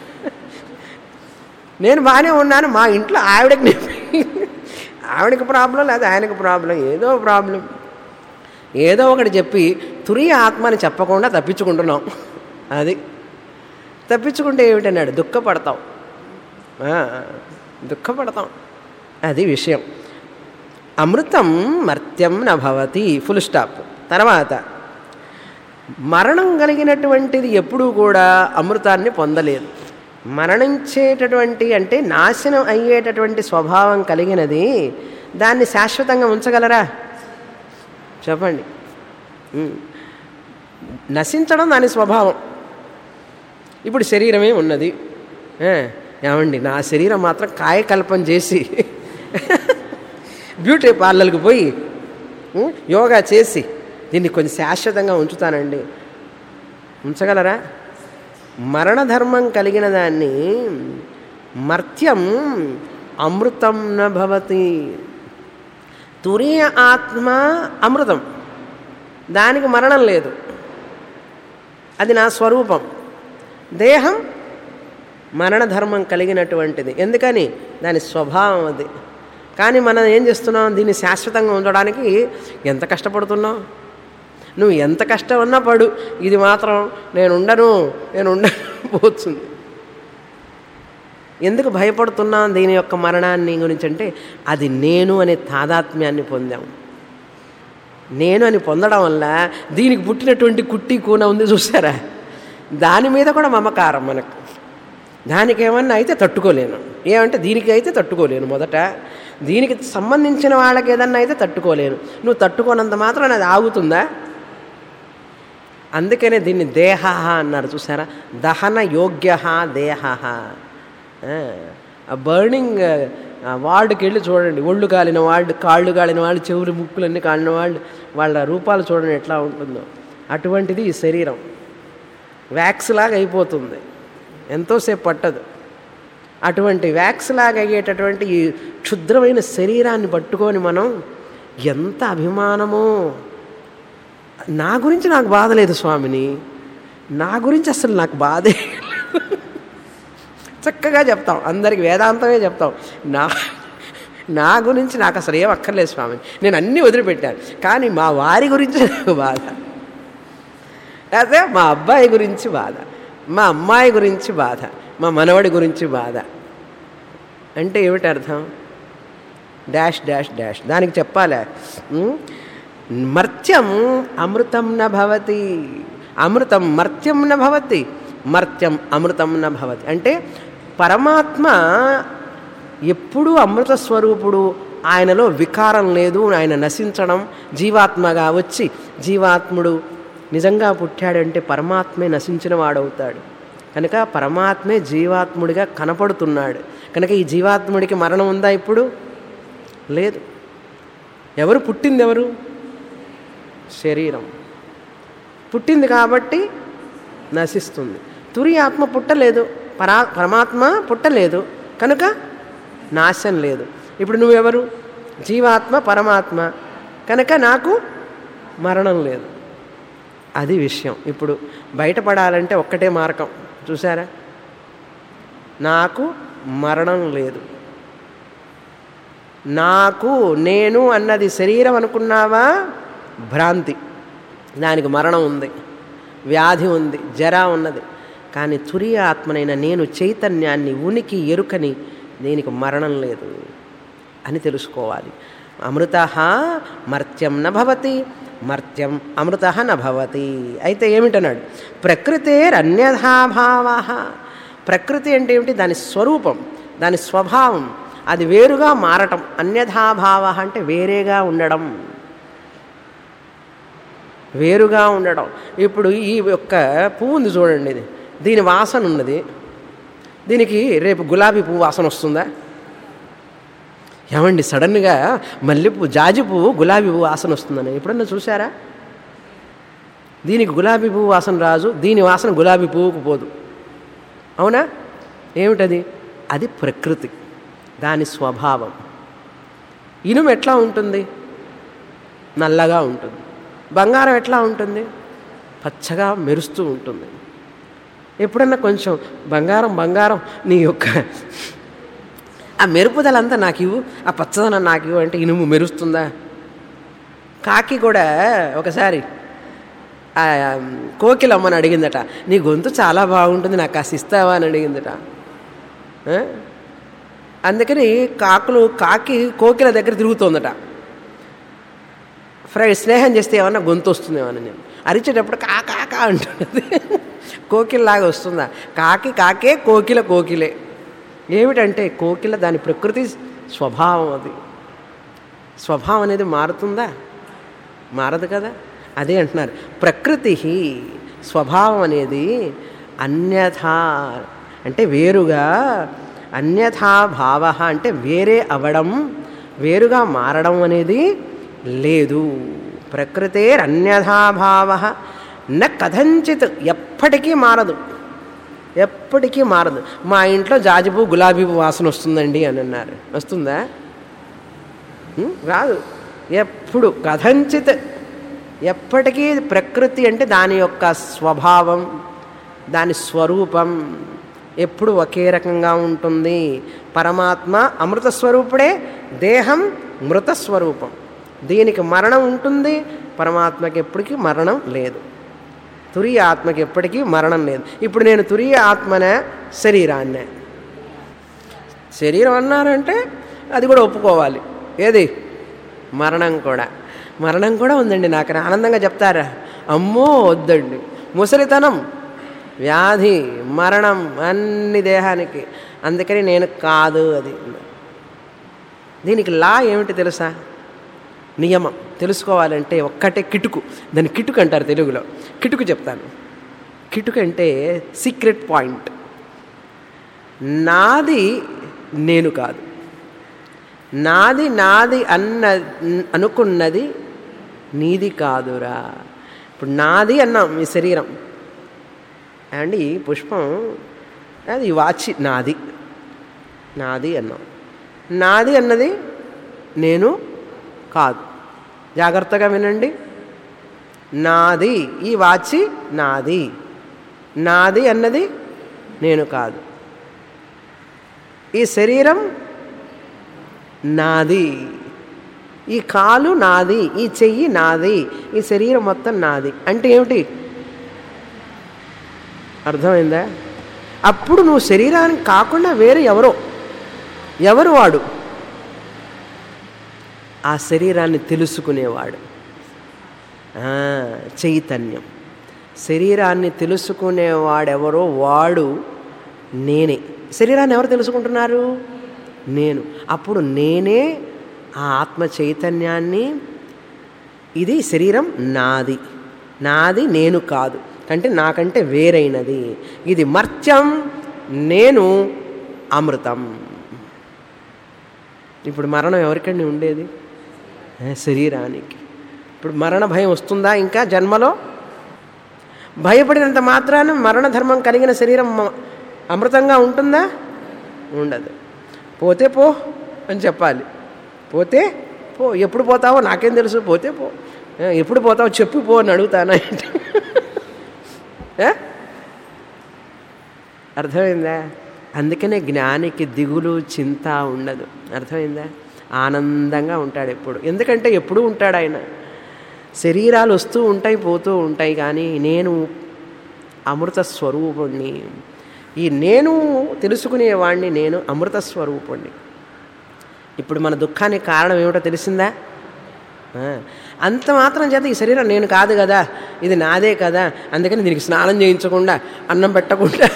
నేను బాగానే ఉన్నాను మా ఇంట్లో ఆవిడకి నొప్పి ఆవిడకి ప్రాబ్లం లేదా ఆయనకి ప్రాబ్లం ఏదో ప్రాబ్లం ఏదో ఒకటి చెప్పి తురియ ఆత్మని చెప్పకుండా తప్పించుకుంటున్నాం అది తప్పించుకుంటే ఏమిటన్నాడు దుఃఖపడతాం ఆ, దుఃఖపడతాం అది విషయం అమృతం మర్త్యం నభవతి ఫుల్ స్టాప్ తర్వాత మరణం కలిగినటువంటిది ఎప్పుడూ కూడా అమృతాన్ని పొందలేదు మరణించేటటువంటి అంటే నాశనం అయ్యేటటువంటి స్వభావం కలిగినది దాన్ని శాశ్వతంగా ఉంచగలరా చెప్పండి ఉమ్. నశించడం దాని స్వభావం ఇప్పుడు శరీరమే ఉన్నది ఏ, ఏమండి నా శరీరం మాత్రం కాయకల్పం చేసి బ్యూటీ పార్లర్కి పోయి ఉం, యోగా చేసి దీన్ని కొంచెం శాశ్వతంగా ఉంచుతానండి ఉంచగలరా మరణధర్మం కలిగిన దాన్ని మర్త్యం అమృతం న భవతి తురీయ ఆత్మ అమృతం దానికి మరణం లేదు అది నా స్వరూపం దేహం మరణధర్మం కలిగినటువంటిది ఎందుకని దాని స్వభావం అది కానీ మనం ఏం చేస్తున్నాం దీన్ని శాశ్వతంగా ఉంచడానికి ఎంత కష్టపడుతున్నాం నువ్వు ఎంత కష్టం ఉన్నా పడు ఇది మాత్రం నేను ఉండను నేను ఉండను పోతుంది ఎందుకు భయపడుతున్నాం దీని యొక్క మరణాన్ని గురించి అంటే అది నేను అనే తాదాత్మ్యాన్ని పొందాం నేను అని పొందడం వల్ల దీనికి పుట్టినటువంటి కుట్టి కూన ఉంది చూసారా దాని మీద కూడా మమకారం మనకు దానికి ఏమన్నా అయితే తట్టుకోలేను ఏమంటే దీనికి అయితే తట్టుకోలేను మొదట దీనికి సంబంధించిన వాళ్ళకి ఏదన్నా అయితే తట్టుకోలేను నువ్వు తట్టుకోనంత మాత్రం అది ఆగుతుందా అందుకనే దీన్ని దేహ అన్నారు చూసారా దహన యోగ్య దేహ ఆ బర్నింగ్ వార్డుకి వెళ్ళి చూడండి ఒళ్ళు కాలిన వాళ్ళు కాళ్ళు కాలిన వాళ్ళు చెవులు ముక్కులన్నీ కాలిన వాళ్ళు వాళ్ళ రూపాలు చూడండి ఎట్లా ఉంటుందో అటువంటిది ఈ శరీరం వ్యాక్స్ లాగా అయిపోతుంది ఎంతోసేపు పట్టదు అటువంటి వ్యాక్స్ లాగా అయ్యేటటువంటి ఈ క్షుద్రమైన శరీరాన్ని పట్టుకొని మనం ఎంత అభిమానమో నా గురించి నాకు బాధ లేదు స్వామిని నా గురించి అసలు నాకు బాధే చక్కగా చెప్తాం అందరికి వేదాంతమే చెప్తాం నా నా గురించి నాకు అసలు ఏం అక్కర్లేదు స్వామి నేను అన్నీ వదిలిపెట్టాను కానీ మా వారి గురించి నాకు బాధ లేకపోతే మా అబ్బాయి గురించి బాధ మా అమ్మాయి గురించి బాధ మా మనవడి గురించి బాధ అంటే ఏమిటి అర్థం డాష్ డాష్ డాష్ దానికి చెప్పాలి ఉం? మర్త్యం అమృతం న భవతి అమృతం మర్త్యం న భవతి మర్త్యం అమృతం న భవతి అంటే పరమాత్మ ఎప్పుడూ అమృత స్వరూపుడు ఆయనలో వికారం లేదు ఆయన నశించడం జీవాత్మగా వచ్చి జీవాత్ముడు నిజంగా పుట్టాడంటే పరమాత్మే నశించిన వాడవుతాడు కనుక పరమాత్మే జీవాత్ముడిగా కనపడుతున్నాడు కనుక ఈ జీవాత్ముడికి మరణం ఉందా ఇప్పుడు లేదు ఎవరు పుట్టింది ఎవరు శరీరం పుట్టింది కాబట్టి నశిస్తుంది తురి ఆత్మ పుట్టలేదు పరా పరమాత్మ పుట్టలేదు కనుక నాశం లేదు ఇప్పుడు నువ్వెవరు జీవాత్మ పరమాత్మ కనుక నాకు మరణం లేదు అది విషయం ఇప్పుడు బయటపడాలంటే ఒక్కటే మార్గం చూసారా నాకు మరణం లేదు నాకు నేను అన్నది శరీరం అనుకున్నావా భ్రాంతి దానికి మరణం ఉంది వ్యాధి ఉంది జర ఉన్నది కానీ తురియ ఆత్మనైన నేను చైతన్యాన్ని ఉనికి ఎరుకని దీనికి మరణం లేదు అని తెలుసుకోవాలి అమృత మర్త్యం నభవతి మర్త్యం అమృత నభవతి అయితే ఏమిటన్నాడు ప్రకృతేరన్యథాభావ ప్రకృతి అంటే ఏమిటి దాని స్వరూపం దాని స్వభావం అది వేరుగా మారటం అన్యథాభావ అంటే వేరేగా ఉండడం వేరుగా ఉండడం ఇప్పుడు ఈ యొక్క పువ్వు ఉంది చూడండి ఇది దీని వాసన ఉన్నది దీనికి రేపు గులాబీ పువ్వు వాసన వస్తుందా ఏమండి సడన్గా మల్లెపువ్వు జాజి పువ్వు గులాబీ పువ్వు వాసన వస్తుందని ఎప్పుడన్నా చూసారా దీనికి గులాబీ పువ్వు వాసన రాజు దీని వాసన గులాబీ పువ్వుకు పోదు అవునా ఏమిటది అది ప్రకృతి దాని స్వభావం ఇనుము ఎట్లా ఉంటుంది నల్లగా ఉంటుంది బంగారం ఎట్లా ఉంటుంది పచ్చగా మెరుస్తూ ఉంటుంది ఎప్పుడన్నా కొంచెం బంగారం బంగారం నీ యొక్క ఆ మెరుపుదలంతా నాకు ఇవ్వు ఆ పచ్చదనం నాకు ఇవ్వు అంటే ఇనుము మెరుస్తుందా కాకి కూడా ఒకసారి ఆ కోకిలమ్మని అడిగిందట నీ గొంతు చాలా బాగుంటుంది నాకు కాస్త ఇస్తావా అని అడిగిందట ఆ? అందుకని కాకులు కాకి కోకిల దగ్గర తిరుగుతోందట ఫ్రై స్నేహం చేస్తే ఏమన్నా గొంతు వస్తుందేమని నేను అరిచేటప్పుడు కా కాకా అంటున్నది కోకిలలాగా వస్తుందా కాకి కాకే కోకిల కోకిలే ఏమిటంటే కోకిల దాని ప్రకృతి స్వభావం అది స్వభావం అనేది మారుతుందా మారదు కదా అదే అంటున్నారు ప్రకృతి స్వభావం అనేది అన్యథా అంటే వేరుగా అన్యథా భావ అంటే వేరే అవడం వేరుగా మారడం అనేది లేదు ప్రకృతేరన్యథాభావ న కథంచిత్ ఎప్పటికీ మారదు ఎప్పటికీ మారదు మా ఇంట్లో జాజిపు గులాబీ పువ్వు వాసన వస్తుందండి అని అన్నారు వస్తుందా ఉం? రాదు ఎప్పుడు కథంచిత్ ఎప్పటికీ ప్రకృతి అంటే దాని యొక్క స్వభావం దాని స్వరూపం ఎప్పుడు ఒకే రకంగా ఉంటుంది పరమాత్మ అమృత స్వరూపుడే దేహం మృత స్వరూపం దీనికి మరణం ఉంటుంది పరమాత్మకి ఎప్పటికీ మరణం లేదు తురియ ఆత్మకి ఎప్పటికీ మరణం లేదు ఇప్పుడు నేను తురియ ఆత్మనే శరీరాన్నే శరీరం అన్నారంటే అది కూడా ఒప్పుకోవాలి ఏది మరణం కూడా మరణం కూడా ఉందండి నాకు ఆనందంగా చెప్తారా అమ్మో వద్దండి ముసలితనం వ్యాధి మరణం అన్ని దేహానికి అందుకని నేను కాదు అది దీనికి లా ఏమిటి తెలుసా నియమం తెలుసుకోవాలంటే ఒక్కటే కిటుకు దాన్ని కిటుకు అంటారు తెలుగులో కిటుకు చెప్తాను కిటుకు అంటే సీక్రెట్ పాయింట్ నాది నేను కాదు నాది నాది అన్న అనుకున్నది నీది కాదురా ఇప్పుడు నాది అన్నాం మీ శరీరం అండి ఈ పుష్పం అది వాచి నాది నాది అన్నాం నాది అన్నది నేను కాదు జాగ్రత్తగా వినండి నాది ఈ వాచి నాది నాది అన్నది నేను కాదు ఈ శరీరం నాది ఈ కాలు నాది ఈ చెయ్యి నాది ఈ శరీరం మొత్తం నాది అంటే ఏమిటి అర్థమైందా అప్పుడు నువ్వు శరీరానికి కాకుండా వేరే ఎవరో ఎవరు వాడు ఆ శరీరాన్ని తెలుసుకునేవాడు ఆ, చైతన్యం శరీరాన్ని తెలుసుకునేవాడెవరో వాడు నేనే శరీరాన్ని ఎవరు తెలుసుకుంటున్నారు నేను అప్పుడు నేనే ఆ ఆత్మ చైతన్యాన్ని ఇది శరీరం నాది నాది నేను కాదు అంటే నాకంటే వేరైనది ఇది మర్త్యం నేను అమృతం ఇప్పుడు మరణం ఎవరికండి ఉండేది ఏ, శరీరానికి ఇప్పుడు మరణ భయం వస్తుందా ఇంకా జన్మలో భయపడినంత మాత్రాన మరణ ధర్మం కలిగిన శరీరం మ- అమృతంగా ఉంటుందా ఉండదు పోతే పో అని చెప్పాలి పోతే పో ఎప్పుడు పోతావో నాకేం తెలుసు పోతే పో ఏ, ఎప్పుడు పోతావో చెప్పు పో అని అడుగుతానా ఏంటి? ఏ? అర్థమైందా అందుకనే జ్ఞానికి దిగులు చింత ఉండదు అర్థమైందా ఆనందంగా ఉంటాడు ఎప్పుడు ఎందుకంటే ఎప్పుడూ ఉంటాడు ఆయన శరీరాలు వస్తూ ఉంటాయి పోతూ ఉంటాయి కానీ నేను అమృత స్వరూపుణ్ణి ఈ నేను తెలుసుకునేవాడిని నేను అమృత స్వరూపుణ్ణి ఇప్పుడు మన దుఃఖానికి కారణం ఏమిటో తెలిసిందా ఆ, అంత మాత్రం చేత ఈ శరీరం నేను కాదు కదా ఇది నాదే కదా అందుకని దీనికి స్నానం చేయించకుండా అన్నం పెట్టకుండా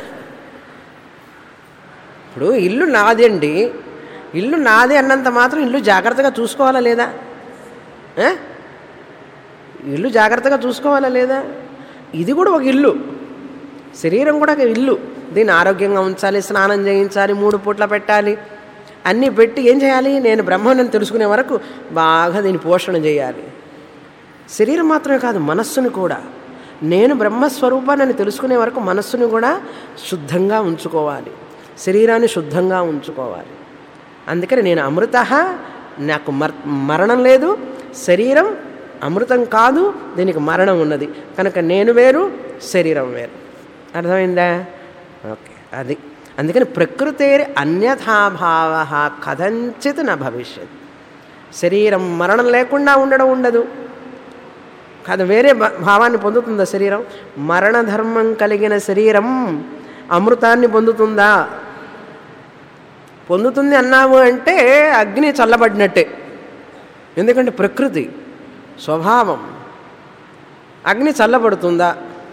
ఇప్పుడు ఇల్లు నాది అండి ఇల్లు నాదే అన్నంత మాత్రం ఇల్లు జాగ్రత్తగా చూసుకోవాలా లేదా ఆ? ఇల్లు జాగ్రత్తగా చూసుకోవాలా లేదా ఇది కూడా ఒక ఇల్లు శరీరం కూడా ఒక ఇల్లు దీన్ని ఆరోగ్యంగా ఉంచాలి స్నానం చేయించాలి మూడు పూట్ల పెట్టాలి అన్నీ పెట్టి ఏం చేయాలి నేను బ్రహ్మాండం తెలుసుకునే వరకు బాగా దీన్ని పోషణ చేయాలి శరీరం మాత్రమే కాదు మనస్సును కూడా నేను బ్రహ్మస్వరూపాన్ని తెలుసుకునే వరకు మనస్సును కూడా శుద్ధంగా ఉంచుకోవాలి శరీరాన్ని శుద్ధంగా ఉంచుకోవాలి అందుకని నేను అమృత నాకు మర్ మరణం లేదు శరీరం అమృతం కాదు దీనికి మరణం ఉన్నది కనుక నేను వేరు శరీరం వేరు అర్థమైందా ఓకే అది అందుకని ప్రకృతే అన్యథాభావ కథంచిత్ నా భవిష్యత్ శరీరం మరణం లేకుండా ఉండడం ఉండదు కాదు వేరే భా- భావాన్ని పొందుతుందా శరీరం మరణ ధర్మం కలిగిన శరీరం అమృతాన్ని పొందుతుందా పొందుతుంది అన్నాము అంటే అగ్ని చల్లబడినట్టే ఎందుకంటే ప్రకృతి స్వభావం అగ్ని చల్లబడుతుందా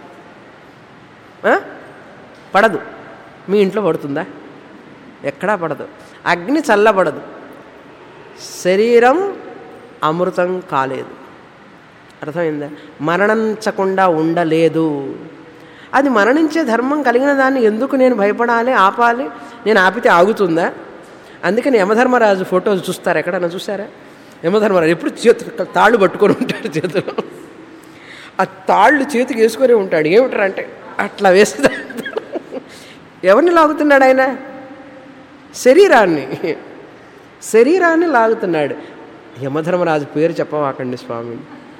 ఆ? పడదు మీ ఇంట్లో పడుతుందా ఎక్కడా పడదు అగ్ని చల్లబడదు శరీరం అమృతం కాలేదు అర్థమైందా మరణించకుండా ఉండలేదు అది మరణించే ధర్మం కలిగిన దాన్ని ఎందుకు నేను భయపడాలి ఆపాలి నేను ఆపితే ఆగుతుందా అందుకని యమధర్మరాజు ఫోటోలు చూస్తారు ఎక్కడన్నా చూసారా యమధర్మరాజు ఎప్పుడు చేతులు తాళ్ళు పట్టుకొని ఉంటాడు చేతిలో ఆ తాళ్ళు చేతికి వేసుకొని ఉంటాడు ఏమిటారు అంటే అట్లా వేస్తాడు ఎవరిని లాగుతున్నాడు ఆయన శరీరాన్ని శరీరాన్ని లాగుతున్నాడు యమధర్మరాజు పేరు చెప్పవాకండి స్వామి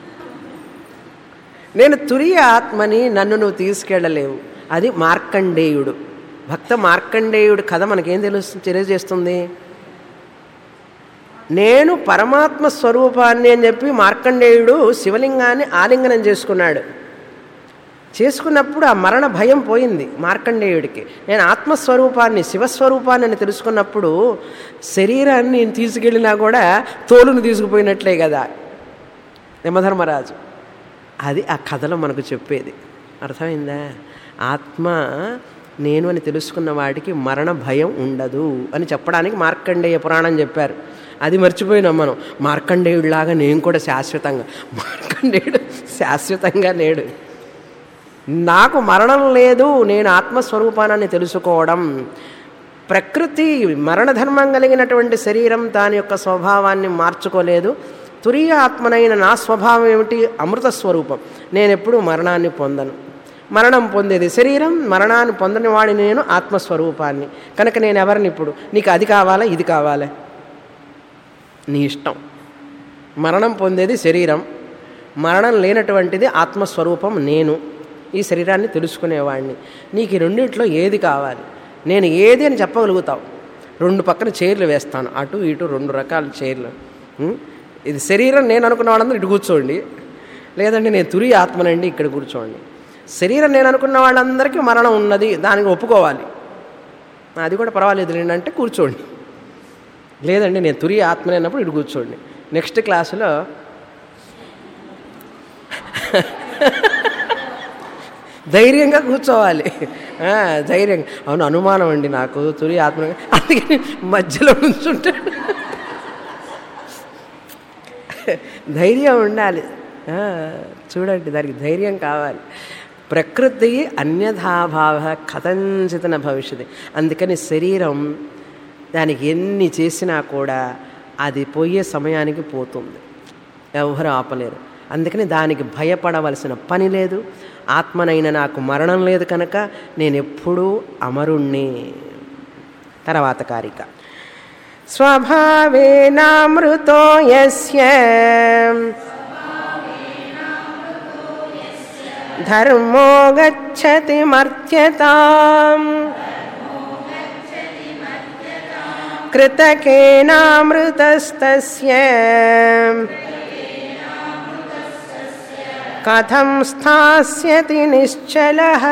నేను తురియ ఆత్మని నన్ను నువ్వు తీసుకెళ్ళలేవు అది మార్కండేయుడు భక్త మార్కండేయుడు కథ మనకేం తెలుసు తెలియజేస్తుంది నేను పరమాత్మ స్వరూపాన్ని అని చెప్పి మార్కండేయుడు శివలింగాన్ని ఆలింగనం చేసుకున్నాడు చేసుకున్నప్పుడు ఆ మరణ భయం పోయింది మార్కండేయుడికి నేను ఆత్మస్వరూపాన్ని శివస్వరూపాన్ని అని తెలుసుకున్నప్పుడు శరీరాన్ని నేను తీసుకెళ్ళినా కూడా తోలును తీసుకుపోయినట్లే కదా యమధర్మరాజు అది ఆ కథలో మనకు చెప్పేది అర్థమైందా ఆత్మ నేను అని తెలుసుకున్న వాడికి మరణ భయం ఉండదు అని చెప్పడానికి మార్కండేయ పురాణం చెప్పారు అది మర్చిపోయినాం మనం మార్కండేయుడిలాగా నేను కూడా శాశ్వతంగా మార్కండేయుడు శాశ్వతంగా లేడు నాకు మరణం లేదు నేను ఆత్మస్వరూపాన్ని తెలుసుకోవడం ప్రకృతి మరణధర్మం కలిగినటువంటి శరీరం దాని యొక్క స్వభావాన్ని మార్చుకోలేదు తురియ ఆత్మనైన నా స్వభావం ఏమిటి అమృత స్వరూపం నేను ఎప్పుడూ మరణాన్ని పొందను మరణం పొందేది శరీరం మరణాన్ని పొందని వాడిని నేను ఆత్మస్వరూపాన్ని కనుక నేను ఎవరిని ఇప్పుడు నీకు అది కావాలా ఇది కావాలా నీ ఇష్టం మరణం పొందేది శరీరం మరణం లేనటువంటిది ఆత్మస్వరూపం నేను ఈ శరీరాన్ని తెలుసుకునేవాడిని నీకు ఈ రెండింటిలో ఏది కావాలి నేను ఏది అని చెప్పగలుగుతావు రెండు పక్కన చైర్లు వేస్తాను అటు ఇటు రెండు రకాల చైర్లు ఉం? ఇది శరీరం నేను అనుకున్న వాళ్ళందరూ ఇటు కూర్చోండి లేదంటే నేను తురి ఆత్మనండి ఇక్కడ కూర్చోండి శరీరం నేను అనుకున్న వాళ్ళందరికీ మరణం ఉన్నది దానికి ఒప్పుకోవాలి అది కూడా పర్వాలేదు అంటే కూర్చోండి లేదండి నేను తురి ఆత్మని అన్నప్పుడు ఇటు కూర్చోండి నెక్స్ట్ క్లాసులో ధైర్యంగా కూర్చోవాలి ఆ, ధైర్యంగా అవును అనుమానం అండి నాకు తురి ఆత్మ అందుకని మధ్యలో నుంచుంటాడు ధైర్యం ఉండాలి ఆ, చూడండి దానికి ధైర్యం కావాలి ప్రకృతి అన్యథాభావ కథంచితన భవిష్యత్ అందుకని శరీరం దానికి ఎన్ని చేసినా కూడా అది పోయే సమయానికి పోతుంది ఎవరు ఆపలేరు అందుకని దానికి భయపడవలసిన పని లేదు ఆత్మనైన నాకు మరణం లేదు కనుక నేను ఎప్పుడూ అమరుణ్ణి తర్వాత కారిక స్వభావేనామృతో యస్య ధర్మో గచ్చతి మర్త్యతాం కృతకేనామృతస్తస్య కథం స్థాస్యతి నిశ్చలః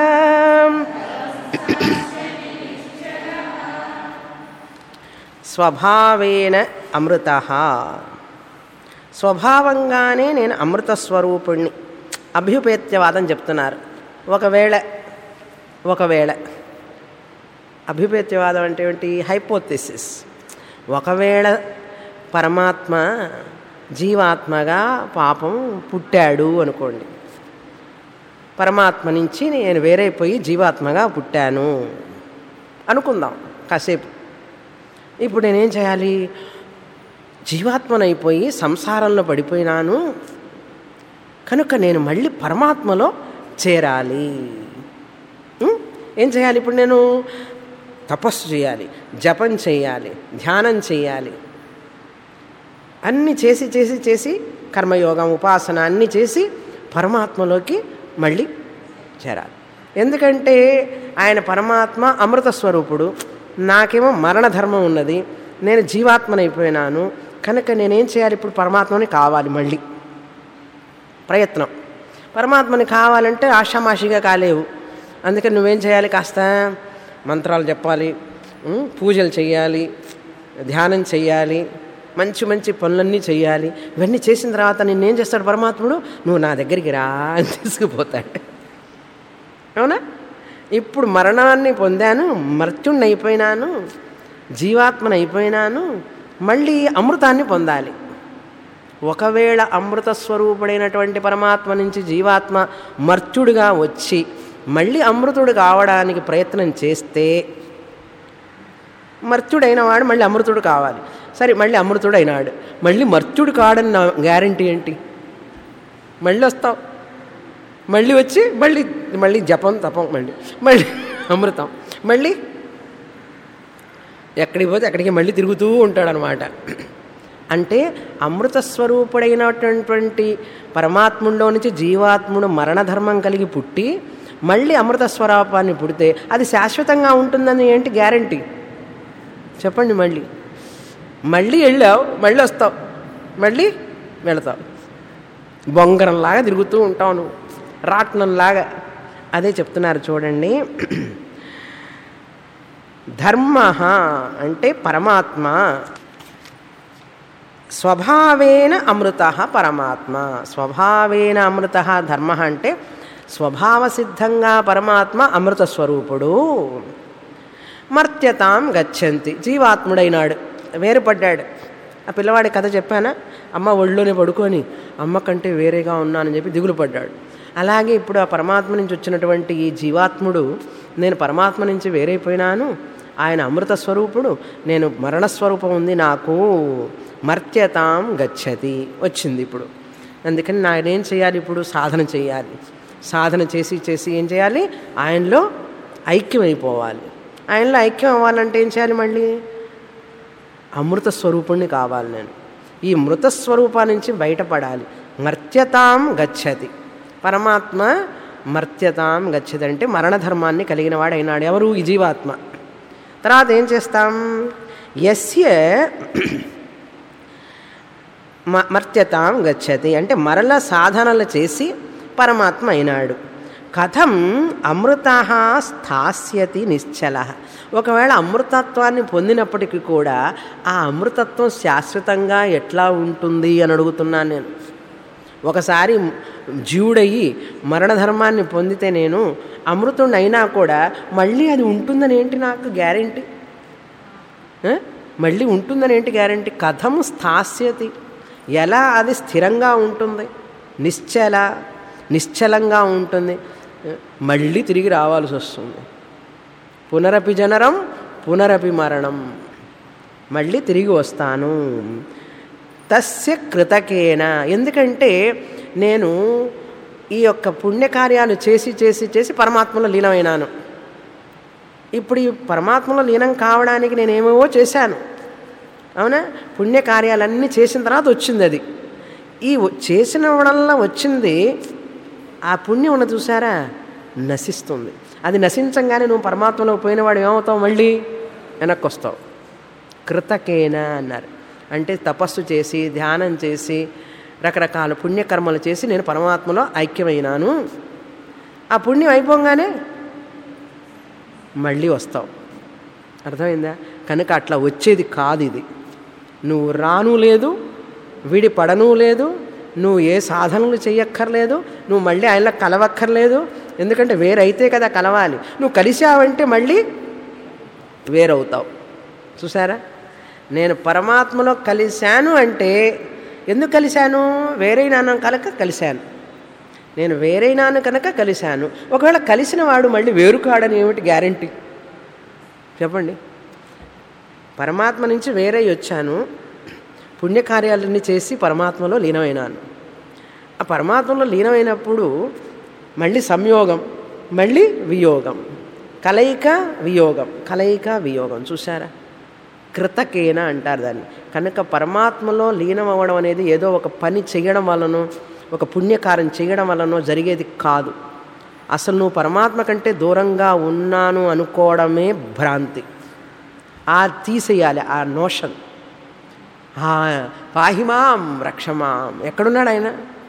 స్వభావేన అమృత స్వభావంగానే నేను అమృత స్వరూపుణ్ణి అభ్యుపేత్యవాదం చెప్తున్నారు ఒకవేళ ఒకవేళ అభ్యుపేత్యవాదం అంటే ఏంటి హైపోథెసిస్ ఒకవేళ పరమాత్మ జీవాత్మగా పాపం పుట్టాడు అనుకోండి పరమాత్మ నుంచి నేను వేరైపోయి జీవాత్మగా పుట్టాను అనుకుందాం కాసేపు ఇప్పుడు నేనేం చేయాలి జీవాత్మనైపోయి సంసారంలో పడిపోయినాను కనుక నేను మళ్ళీ పరమాత్మలో చేరాలి ఉం? ఏం చేయాలి ఇప్పుడు నేను తపస్సు చేయాలి జపం చేయాలి ధ్యానం చేయాలి అన్నీ చేసి చేసి చేసి కర్మయోగం ఉపాసన అన్నీ చేసి పరమాత్మలోకి మళ్ళీ చేరాలి ఎందుకంటే ఆయన పరమాత్మ అమృత స్వరూపుడు నాకేమో మరణ ధర్మం ఉన్నది నేను జీవాత్మనైపోయినాను కనుక నేనేం చేయాలి ఇప్పుడు పరమాత్మని కావాలి మళ్ళీ ప్రయత్నం పరమాత్మని కావాలంటే ఆషామాషిగా కాలేవు అందుకని నువ్వేం చేయాలి కాస్త మంత్రాలు చెప్పాలి ఉం? పూజలు చేయాలి ధ్యానం చేయాలి మంచి మంచి పనులన్నీ చేయాలి ఇవన్నీ చేసిన తర్వాత నిన్నేం చేస్తాడు పరమాత్ముడు నువ్వు నా దగ్గరికి రా అని తీసుకుపోతాడు అవునా ఇప్పుడు మరణాన్ని పొందాను మర్త్యుణ్ణి అయిపోయినాను జీవాత్మని అయిపోయినాను మళ్ళీ అమృతాన్ని పొందాలి ఒకవేళ అమృత స్వరూపుడైనటువంటి పరమాత్మ నుంచి జీవాత్మ మర్త్యుడిగా వచ్చి మళ్ళీ అమృతుడు కావడానికి ప్రయత్నం చేస్తే మర్త్యుడైన వాడు మళ్ళీ అమృతుడు కావాలి సరే మళ్ళీ అమృతుడు అయినాడు మళ్ళీ మర్త్యుడు కాడని నా గ్యారంటీ ఏంటి మళ్ళీ వస్తావు మళ్ళీ వచ్చి మళ్ళీ మళ్ళీ జపం తపం మళ్ళీ మళ్ళీ అమృతం మళ్ళీ ఎక్కడికి పోతే అక్కడికి మళ్ళీ తిరుగుతూ ఉంటాడనమాట అంటే అమృత స్వరూపుడైనటువంటి పరమాత్ముడిలో నుంచి జీవాత్ముడు మరణధర్మం కలిగి పుట్టి మళ్ళీ అమృత స్వరూపాన్ని పుడితే అది శాశ్వతంగా ఉంటుందని ఏంటి గ్యారంటీ చెప్పండి మళ్ళీ మళ్ళీ వెళ్ళావు మళ్ళీ వస్తావు మళ్ళీ వెళతావు బొంగరంలాగా తిరుగుతూ ఉంటావు నువ్వు రాట్నంలాగా అదే చెప్తున్నారు చూడండి ధర్మ అంటే పరమాత్మ స్వభావేన అమృత పరమాత్మ స్వభావేన అమృత ధర్మ అంటే స్వభావ సిద్ధంగా పరమాత్మ అమృత స్వరూపుడు మర్త్యతాం గచ్చంతి జీవాత్ముడైనాడు వేరుపడ్డాడు ఆ పిల్లవాడి కథ చెప్పానా అమ్మ ఒళ్ళోనే పడుకొని అమ్మ కంటే వేరేగా ఉన్నానని చెప్పి దిగులు పడ్డాడు అలాగే ఇప్పుడు ఆ పరమాత్మ నుంచి వచ్చినటువంటి ఈ జీవాత్ముడు నేను పరమాత్మ నుంచి వేరైపోయినాను ఆయన అమృత స్వరూపుడు నేను మరణ స్వరూపం ఉంది నాకు మర్త్యతాం గచ్చతి వచ్చింది ఇప్పుడు అందుకని నేనేం చేయాలి ఇప్పుడు సాధన చేయాలి సాధన చేసి చేసి ఏం చేయాలి ఆయనలో ఐక్యమైపోవాలి ఆయనలో ఐక్యం అవ్వాలంటే ఏం చేయాలి మళ్ళీ అమృత స్వరూపుణ్ణి కావాలి నేను ఈ మృత స్వరూపా నుంచి బయటపడాలి మర్త్యతాం గచ్చతి పరమాత్మ మర్త్యతాం గచ్చతి అంటే మరణధర్మాన్ని కలిగిన వాడు అయినాడు ఎవరు ఈ జీవాత్మ తర్వాత ఏం చేస్తాం యస్య మ- మర్త్యతాం గచ్చతి అంటే మరల సాధనలు చేసి పరమాత్మ అయినాడు కథం అమృత స్థాస్యతి నిశ్చల ఒకవేళ అమృతత్వాన్ని పొందినప్పటికీ కూడా ఆ అమృతత్వం శాశ్వతంగా ఎట్లా ఉంటుంది అని అడుగుతున్నాను నేను ఒకసారి జీవుడయ్యి మరణధర్మాన్ని పొందితే నేను అమృతుడిని అయినా కూడా మళ్ళీ అది ఉంటుందని ఏంటి నాకు గ్యారంటీ ఆ? మళ్ళీ ఉంటుందని ఏంటి గ్యారంటీ కథం స్థాస్యతి ఎలా అది స్థిరంగా ఉంటుంది నిశ్చల నిశ్చలంగా ఉంటుంది మళ్ళీ తిరిగి రావాల్సి వస్తుంది పునరపి జనరం పునరపి మరణం మళ్ళీ తిరిగి వస్తాను తస్య కృతకేన ఎందుకంటే నేను ఈ యొక్క పుణ్యకార్యాలు చేసి చేసి చేసి పరమాత్మలో లీనమైనాను ఇప్పుడు ఈ పరమాత్మలో లీనం కావడానికి నేను ఏమేవో చేశాను అవునా పుణ్యకార్యాలన్నీ చేసిన తర్వాత వచ్చింది అది ఈ వ- చేసిన వల్ల వచ్చింది ఆ పుణ్యం ఉన్న చూసారా నశిస్తుంది అది నశించంగానే నువ్వు పరమాత్మలో పోయినవాడు ఏమవుతావు మళ్ళీ వెనక్కి వస్తావు కృతకేన అన్నారు అంటే తపస్సు చేసి ధ్యానం చేసి రకరకాల పుణ్యకర్మలు చేసి నేను పరమాత్మలో ఐక్యమైనాను ఆ పుణ్యం అయిపోగానే మళ్ళీ వస్తావు అర్థమైందా కనుక అట్లా వచ్చేది కాదు ఇది నువ్వు రాను లేదు విడి పడను లేదు నువ్వు ఏ సాధనలు చెయ్యక్కర్లేదు నువ్వు మళ్ళీ ఆయనలో కలవక్కర్లేదు ఎందుకంటే వేరైతే కదా కలవాలి నువ్వు కలిసావంటే మళ్ళీ వేరవుతావు చూసారా నేను పరమాత్మలో కలిశాను అంటే ఎందుకు కలిశాను వేరైనాను కనుక కలిశాను నేను వేరైనాను కనుక కలిశాను ఒకవేళ కలిసిన వాడు మళ్ళీ వేరు కాడని ఏమిటి గ్యారంటీ చెప్పండి పరమాత్మ నుంచి వేరై వచ్చాను పుణ్యకార్యాలన్నీ చేసి పరమాత్మలో లీనమైనాను ఆ పరమాత్మలో లీనమైనప్పుడు మళ్ళీ సంయోగం మళ్ళీ వియోగం కలయిక వియోగం కలయిక వియోగం చూసారా కృతకేన అంటారు దాన్ని కనుక పరమాత్మలో లీనం అవ్వడం అనేది ఏదో ఒక పని చేయడం వలనో ఒక పుణ్యకార్యం చేయడం వలనో జరిగేది కాదు అసలు నువ్వు పరమాత్మ కంటే దూరంగా ఉన్నాను అనుకోవడమే భ్రాంతి ఆ తీసేయాలి ఆ నోషన్ ఆ పాహిమాం రక్షమాం ఎక్కడున్నాడు ఆయన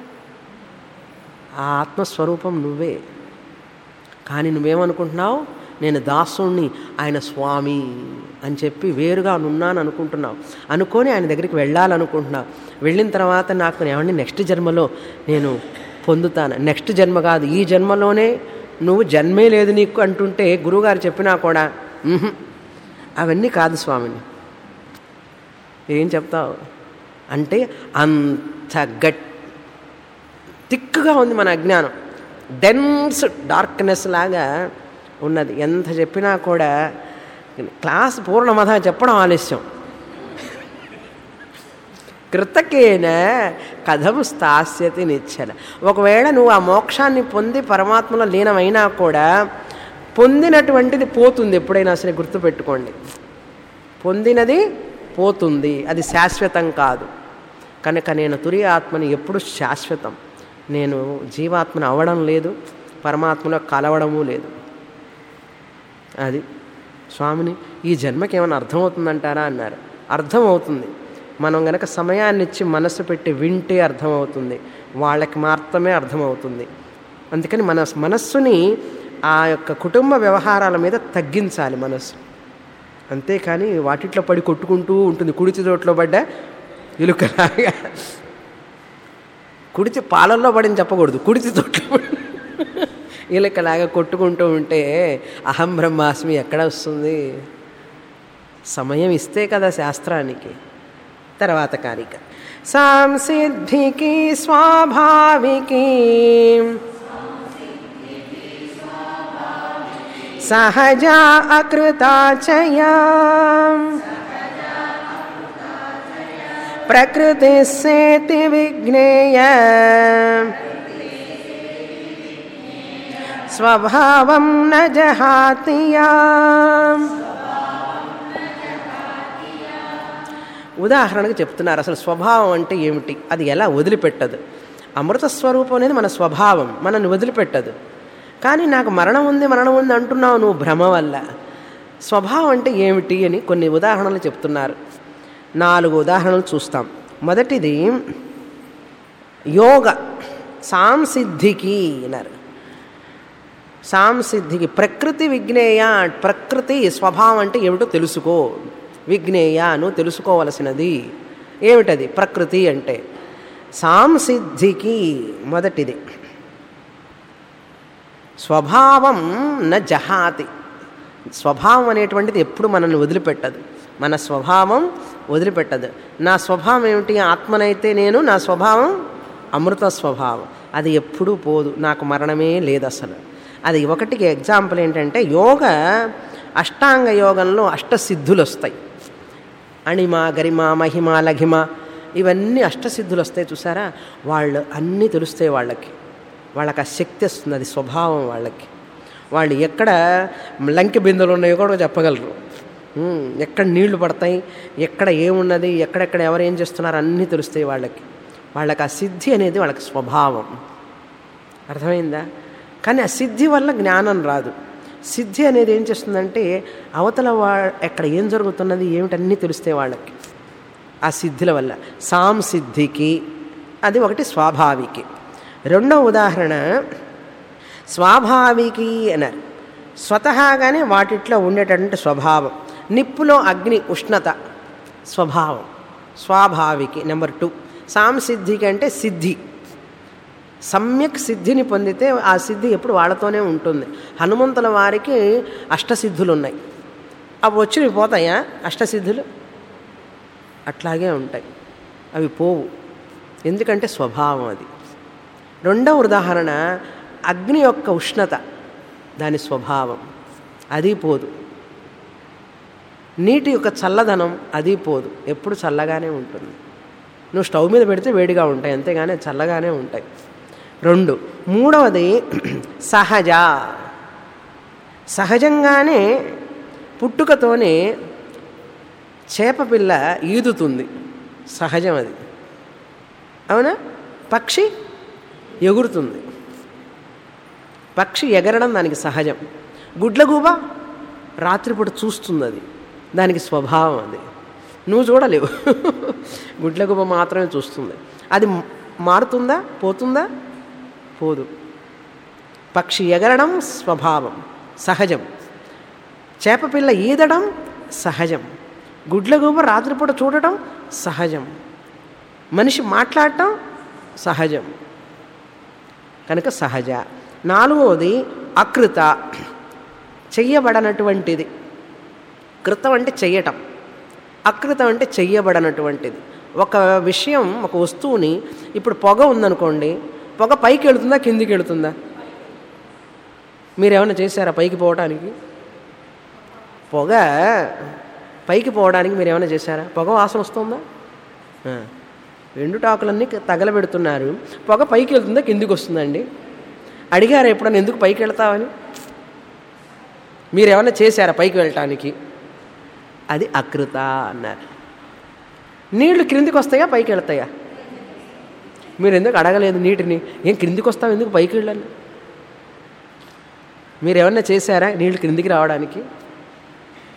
ఆ ఆత్మస్వరూపం నువ్వే కానీ నువ్వేమనుకుంటున్నావు నేను దాసుణ్ణి ఆయన స్వామి అని చెప్పి వేరుగా ఉన్నాను అనుకుంటున్నావు అనుకొని ఆయన దగ్గరికి వెళ్ళాలనుకుంటున్నావు వెళ్ళిన తర్వాత నాకు ఏమండి నెక్స్ట్ జన్మలో నేను పొందుతాను నెక్స్ట్ జన్మ కాదు ఈ జన్మలోనే నువ్వు జన్మే లేదు నీకు అంటుంటే గురువుగారు చెప్పినా కూడా "ఉహుం, అవన్నీ కాదు స్వామిని ఏం చెప్తావు అంటే అంత గట్ థిక్గా ఉంది మన అజ్ఞానం డెన్స్ డార్క్నెస్ లాగా ఉన్నది ఎంత చెప్పినా కూడా క్లాస్ పూర్ణమథ చెప్పడం ఆలస్యం కృతకేన కథం స్థాస్యతి నిచ్చల ఒకవేళ నువ్వు ఆ మోక్షాన్ని పొంది పరమాత్మలో లీనమైనా కూడా పొందినటువంటిది పోతుంది ఎప్పుడైనా సరే గుర్తుపెట్టుకోండి పొందినది పోతుంది అది శాశ్వతం కాదు కనుక నేను తురియ ఆత్మని ఎప్పుడు శాశ్వతం నేను జీవాత్మను అవ్వడం లేదు పరమాత్మలో కలవడము లేదు అది స్వామిని ఈ జన్మకి ఏమైనా అర్థమవుతుందంటారా అన్నారు అర్థమవుతుంది మనం గనక సమయాన్ని ఇచ్చి మనసు పెట్టి వింటే అర్థమవుతుంది వాళ్ళకి మాత్రమే అర్థమవుతుంది అందుకని మన మనస్సుని ఆ యొక్క కుటుంబ వ్యవహారాల మీద తగ్గించాలి మనస్సు అంతేకాని వాటిట్లో పడి కొట్టుకుంటూ ఉంటుంది కుడిచి తోటలో పడ్డ ఎలుకలాగా కుడిచి పాలల్లో పడిని చెప్పకూడదు కుడిచి తోటలో పడి ఎలుకలాగా కొట్టుకుంటూ ఉంటే అహం బ్రహ్మాస్మి ఎక్కడ వస్తుంది సమయం ఇస్తే కదా శాస్త్రానికి తర్వాత కారిక సంసిద్ధికి స్వాభావికి సహజా అకృతాచయా ప్రకృతి సేతి విజ్ఞేయ స్వభావం న జహాతియా ఉదాహరణకు చెప్తున్నారు అసలు స్వభావం అంటే ఏమిటి అది ఎలా వదిలిపెట్టదు అమృత స్వరూపం అనేది మన స్వభావం మనల్ని వదిలిపెట్టదు కానీ నాకు మరణం ఉంది మరణం ఉంది అంటున్నావు నువ్వు భ్రమ వల్ల స్వభావం అంటే ఏమిటి అని కొన్ని ఉదాహరణలు చెప్తున్నారు నాలుగు ఉదాహరణలు చూస్తాం మొదటిది యోగ సాంసిద్ధికి అన్నారు సాంసిద్ధికి ప్రకృతి విజ్ఞేయ ప్రకృతి స్వభావం అంటే ఏమిటో తెలుసుకో విజ్ఞేయ నువ్వు తెలుసుకోవలసినది ఏమిటది ప్రకృతి అంటే సాంసిద్ధికి మొదటిది స్వభావం న జహాతి స్వభావం అనేటువంటిది ఎప్పుడు మనల్ని వదిలిపెట్టదు మన స్వభావం వదిలిపెట్టదు నా స్వభావం ఏమిటి ఆత్మనైతే నేను నా స్వభావం అమృత స్వభావం అది ఎప్పుడూ పోదు నాకు మరణమే లేదు అసలు అది ఒకటికి ఎగ్జాంపుల్ ఏంటంటే యోగ అష్టాంగ యోగంలో అష్టసిద్ధులు వస్తాయి అణిమ గరిమ మహిమ లఘిమ ఇవన్నీ అష్టసిద్ధులు వస్తాయి చూసారా వాళ్ళు అన్నీ తెలుస్తాయి వాళ్ళకి వాళ్ళకి ఆ శక్తి వస్తుంది అది స్వభావం వాళ్ళకి వాళ్ళు ఎక్కడ లంకె బిందెలు ఉన్నాయో కూడా చెప్పగలరు ఉమ్, ఎక్కడ నీళ్లు పడతాయి ఎక్కడ ఏమున్నది ఎక్కడెక్కడ ఎవరు ఏం చేస్తున్నారు అన్నీ తెలుస్తాయి వాళ్ళకి వాళ్ళకి ఆ సిద్ధి అనేది వాళ్ళకి స్వభావం అర్థమైందా కానీ ఆ సిద్ధి వల్ల జ్ఞానం రాదు సిద్ధి అనేది ఏం చేస్తుందంటే అవతల వా ఎక్కడ ఏం జరుగుతున్నది ఏమిటన్నీ తెలుస్తాయి వాళ్ళకి ఆ సిద్ధిల వల్ల సాంసిద్ధికి అది ఒకటి స్వాభావికి రెండో ఉదాహరణ స్వాభావికి అన్నారు స్వతహాగానే వాటిట్లో ఉండేటటువంటి స్వభావం నిప్పులో అగ్ని ఉష్ణత స్వభావం స్వాభావికి నెంబర్ టూ సాంసిద్ధికి అంటే సిద్ధి సమ్యక్ సిద్ధిని పొందితే ఆ సిద్ధి ఎప్పుడు వాళ్ళతోనే ఉంటుంది హనుమంతుల వారికి అష్టసిద్ధులు ఉన్నాయి అవి వచ్చి పోతాయా అష్టసిద్ధులు అట్లాగే ఉంటాయి అవి పోవు ఎందుకంటే స్వభావం అది రెండవ ఉదాహరణ అగ్ని యొక్క ఉష్ణత దాని స్వభావం అది పోదు నీటి యొక్క చల్లదనం అది పోదు ఎప్పుడు చల్లగానే ఉంటుంది నువ్వు స్టవ్ మీద పెడితే వేడిగా ఉంటాయి అంతేగాని చల్లగానే ఉంటాయి రెండు మూడవది సహజ సహజంగానే పుట్టుకతోనే చేపపిల్ల ఈదుతుంది సహజం అది అవునా పక్షి ఎగురుతుంది పక్షి ఎగరడం దానికి సహజం గుడ్లగూబ రాత్రిపూట చూస్తుంది అది దానికి స్వభావం అది నువ్వు చూడలేవు గుడ్లగూబ మాత్రమే చూస్తుంది అది మారుతుందా పోతుందా పోదు పక్షి ఎగరడం స్వభావం సహజం చేపపిల్ల ఈదడం సహజం గుడ్లగూబ రాత్రిపూట చూడటం సహజం మనిషి మాట్లాడటం సహజం కనుక సహజ నాలుగవది అకృత చెయ్యబడనటువంటిది కృతం అంటే చెయ్యటం అకృతం అంటే చెయ్యబడనటువంటిది ఒక విషయం ఒక వస్తువుని ఇప్పుడు పొగ ఉందనుకోండి పొగ పైకి వెళుతుందా కిందికి వెళుతుందా మీరేమైనా చేశారా పైకి పోవడానికి పొగ పైకి పోవడానికి మీరు ఏమైనా చేశారా పొగ వాసన వస్తుందా ఆ. ఎండుటాకులన్నీ తగలబెడుతున్నారు పొగ పైకి వెళ్తుందా కిందికి వస్తుందండి అడిగారు ఎప్పుడన్నా ఎందుకు పైకి వెళ్తావని మీరు ఏమైనా చేశారా పైకి వెళ్ళటానికి అది అకృత అన్నారు నీళ్లు క్రిందికి వస్తాయా పైకి వెళ్తాయా మీరు ఎందుకు అడగలేదు నీటిని ఏం క్రిందికి వస్తావు ఎందుకు పైకి వెళ్ళాను మీరు ఏమన్నా చేశారా నీళ్లు క్రిందికి రావడానికి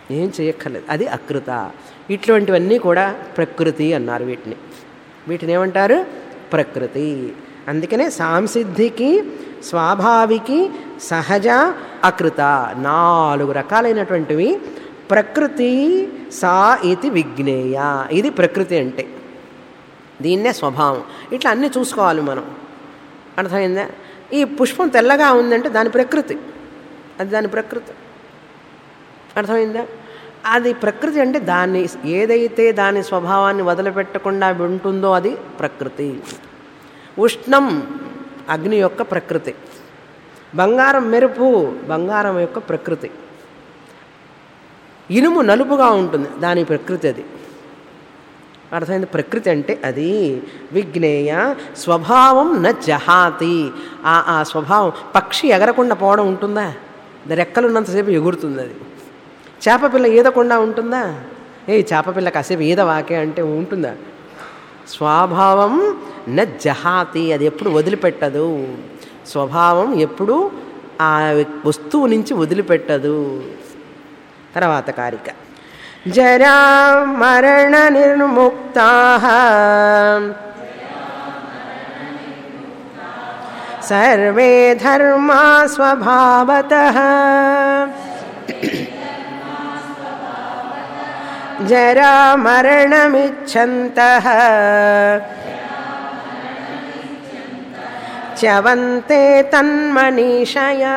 ఏం చేయక్కర్లేదు అది అకృత ఇటువంటివన్నీ కూడా ప్రకృతి అన్నారు వీటిని వీటిని ఏమంటారు ప్రకృతి అందుకనే సాంసిద్ధికి స్వాభావికి సహజ అకృత నాలుగు రకాలైనటువంటివి ప్రకృతి సా ఇది విజ్ఞేయ ఇది ప్రకృతి అంటే దీన్నే స్వభావం ఇట్లా అన్నీ చూసుకోవాలి మనం అర్థమైందా ఈ పుష్పం తెల్లగా ఉందంటే దాని ప్రకృతి అది దాని ప్రకృతి అర్థమైందా అది ప్రకృతి అంటే దాన్ని ఏదైతే దాని స్వభావాన్ని వదిలిపెట్టకుండా ఉంటుందో అది ప్రకృతి ఉష్ణం అగ్ని యొక్క ప్రకృతి బంగారం మెరుపు బంగారం యొక్క ప్రకృతి ఇనుము నలుపుగా ఉంటుంది దాని ప్రకృతి అది అర్థమైంది ప్రకృతి అంటే అది విజ్ఞేయ స్వభావం న జహాతి ఆ ఆ స్వభావం పక్షి ఎగరకుండా పోవడం ఉంటుందా దాని రెక్కలున్నంతసేపు ఎగురుతుంది అది చేప పిల్ల ఈదకుండా ఉంటుందా ఏ చేప పిల్ల కాసేపు ఈద వాకే అంటే ఉంటుందా స్వభావం న జహాతి అది ఎప్పుడు వదిలిపెట్టదు స్వభావం ఎప్పుడు ఆ వస్తువు నుంచి వదిలిపెట్టదు తర్వాత కారిక జరా మరణ నిర్ముక్త సర్వే ధర్మా స్వభావత జరా మరణమిచ్చంత చవంతే తన్మనీషయా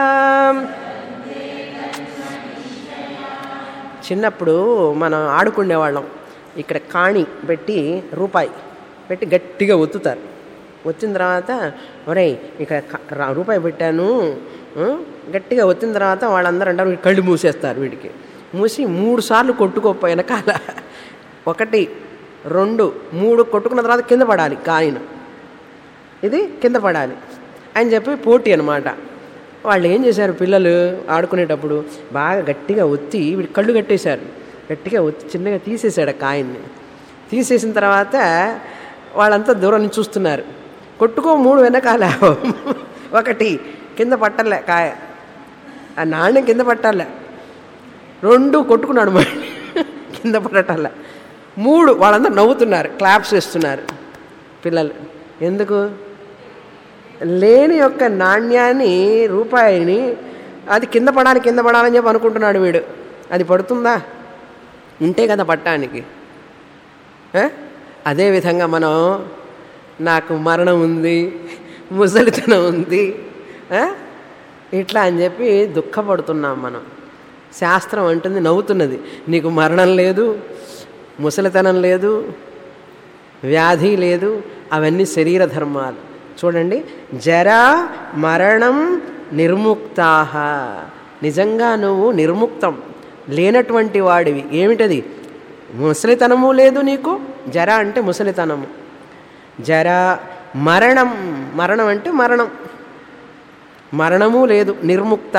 చిన్నప్పుడు మనం ఆడుకునేవాళ్ళం ఇక్కడ కాణి పెట్టి రూపాయి పెట్టి గట్టిగా ఒత్తుతారు వచ్చిన తర్వాత ఒరేయ్ ఇక్కడ క- రా- రూపాయి పెట్టాను ఆ, గట్టిగా వచ్చిన తర్వాత వాళ్ళందరూ అంటారు "వీడు కళ్ళు మూసేస్తారు వీడికి మూసి మూడు సార్లు కొట్టుకోపో వెనకాల ఒకటి రెండు మూడు కొట్టుకున్న తర్వాత కింద పడాలి కాయిన్ ఇది కింద పడాలి అని చెప్పి పోటీ అనమాట వాళ్ళు ఏం చేశారు పిల్లలు ఆడుకునేటప్పుడు బాగా గట్టిగా ఒత్తి వీడి కళ్ళు కట్టేశారు గట్టిగా ఒత్తి చిన్నగా తీసేశాడు ఆ కాయన్ని తీసేసిన తర్వాత వాళ్ళంతా దూరం నుంచి చూస్తున్నారు కొట్టుకో మూడు వెనకాల ఒకటి కింద పట్టలే కాయ ఆ నాణ్యం కింద పట్టాలే రెండు కొట్టుకున్నాడు మరి కింద పడటల్లా మూడు వాళ్ళందరూ నవ్వుతున్నారు క్లాప్స్ వేస్తున్నారు పిల్లలు ఎందుకు లేని యొక్క నాణ్యాన్ని రూపాయిని అది కింద పడాలి కింద పడాలని చెప్పి అనుకుంటున్నాడు వీడు అది పడుతుందా ఉంటే కదా పట్టానికి ఆ? అదేవిధంగా మనం నాకు మరణం ఉంది ముసలితనం ఉంది ఆ? ఇట్లా అని చెప్పి దుఃఖపడుతున్నాం మనం శాస్త్రం అంటుంది నవ్వుతున్నది నీకు మరణం లేదు ముసలితనం లేదు వ్యాధి లేదు అవన్నీ శరీర ధర్మాలు చూడండి జర మరణం నిర్ముక్తాహ నిజంగా నువ్వు నిర్ముక్తం లేనటువంటి వాడివి ఏమిటది ముసలితనము లేదు నీకు జర అంటే ముసలితనము జర మరణం మరణం అంటే మరణం మరణము లేదు నిర్ముక్త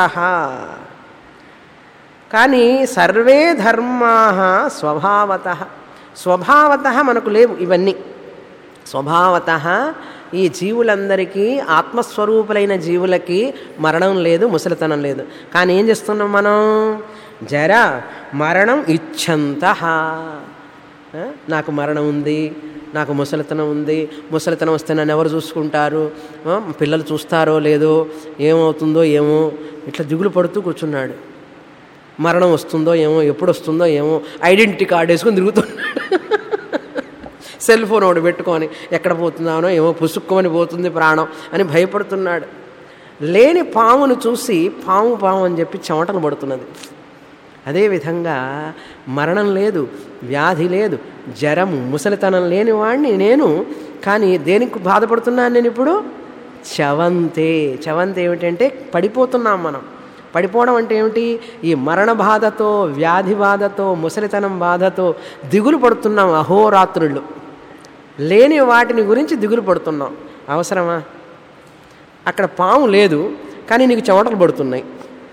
కానీ సర్వే ధర్మా స్వభావత స్వభావత మనకు లేవు ఇవన్నీ స్వభావత ఈ జీవులందరికీ ఆత్మస్వరూపులైన జీవులకి మరణం లేదు ముసలితనం లేదు కానీ ఏం చేస్తున్నాం మనం జర మరణం ఇచ్చంత నాకు మరణం ఉంది నాకు ముసలితనం ఉంది ముసలితనం వస్తే నన్ను ఎవరు చూసుకుంటారు ఆ, పిల్లలు చూస్తారో లేదో ఏమవుతుందో ఏమో ఇట్లా దిగులు పడుతూ కూర్చున్నాడు మరణం వస్తుందో ఏమో ఎప్పుడు వస్తుందో ఏమో ఐడెంటిటీ కార్డు వేసుకొని తిరుగుతున్నాడు సెల్ ఫోన్ ఒకటి పెట్టుకొని ఎక్కడ పోతున్నానో ఏమో పుసుక్కుమని పోతుంది ప్రాణం అని భయపడుతున్నాడు లేని పామును చూసి పాము పాము అని చెప్పి చెమటలు పడుతున్నది అదేవిధంగా మరణం లేదు వ్యాధి లేదు జ్వరం ముసలితనం లేని వాడిని నేను కానీ దేనికి బాధపడుతున్నాను నేను ఇప్పుడు చవంతే చవంతే ఏమిటంటే పడిపోతున్నాం మనం పడిపోవడం అంటే ఏమిటి ఈ మరణ బాధతో వ్యాధి బాధతో ముసలితనం బాధతో దిగులు పడుతున్నాం అహోరాత్రుళ్ళు లేని వాటిని గురించి దిగులు పడుతున్నాం అవసరమా అక్కడ పాము లేదు కానీ నీకు చెమటలు పడుతున్నాయి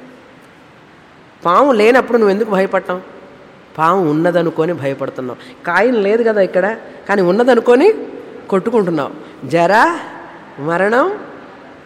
పాము లేనప్పుడు నువ్వు ఎందుకు భయపడతావు పాము ఉన్నదనుకొని భయపడుతున్నావు కాయిన్ లేదు కదా ఇక్కడ కానీ ఉన్నదనుకొని కొట్టుకుంటున్నావు జర మరణం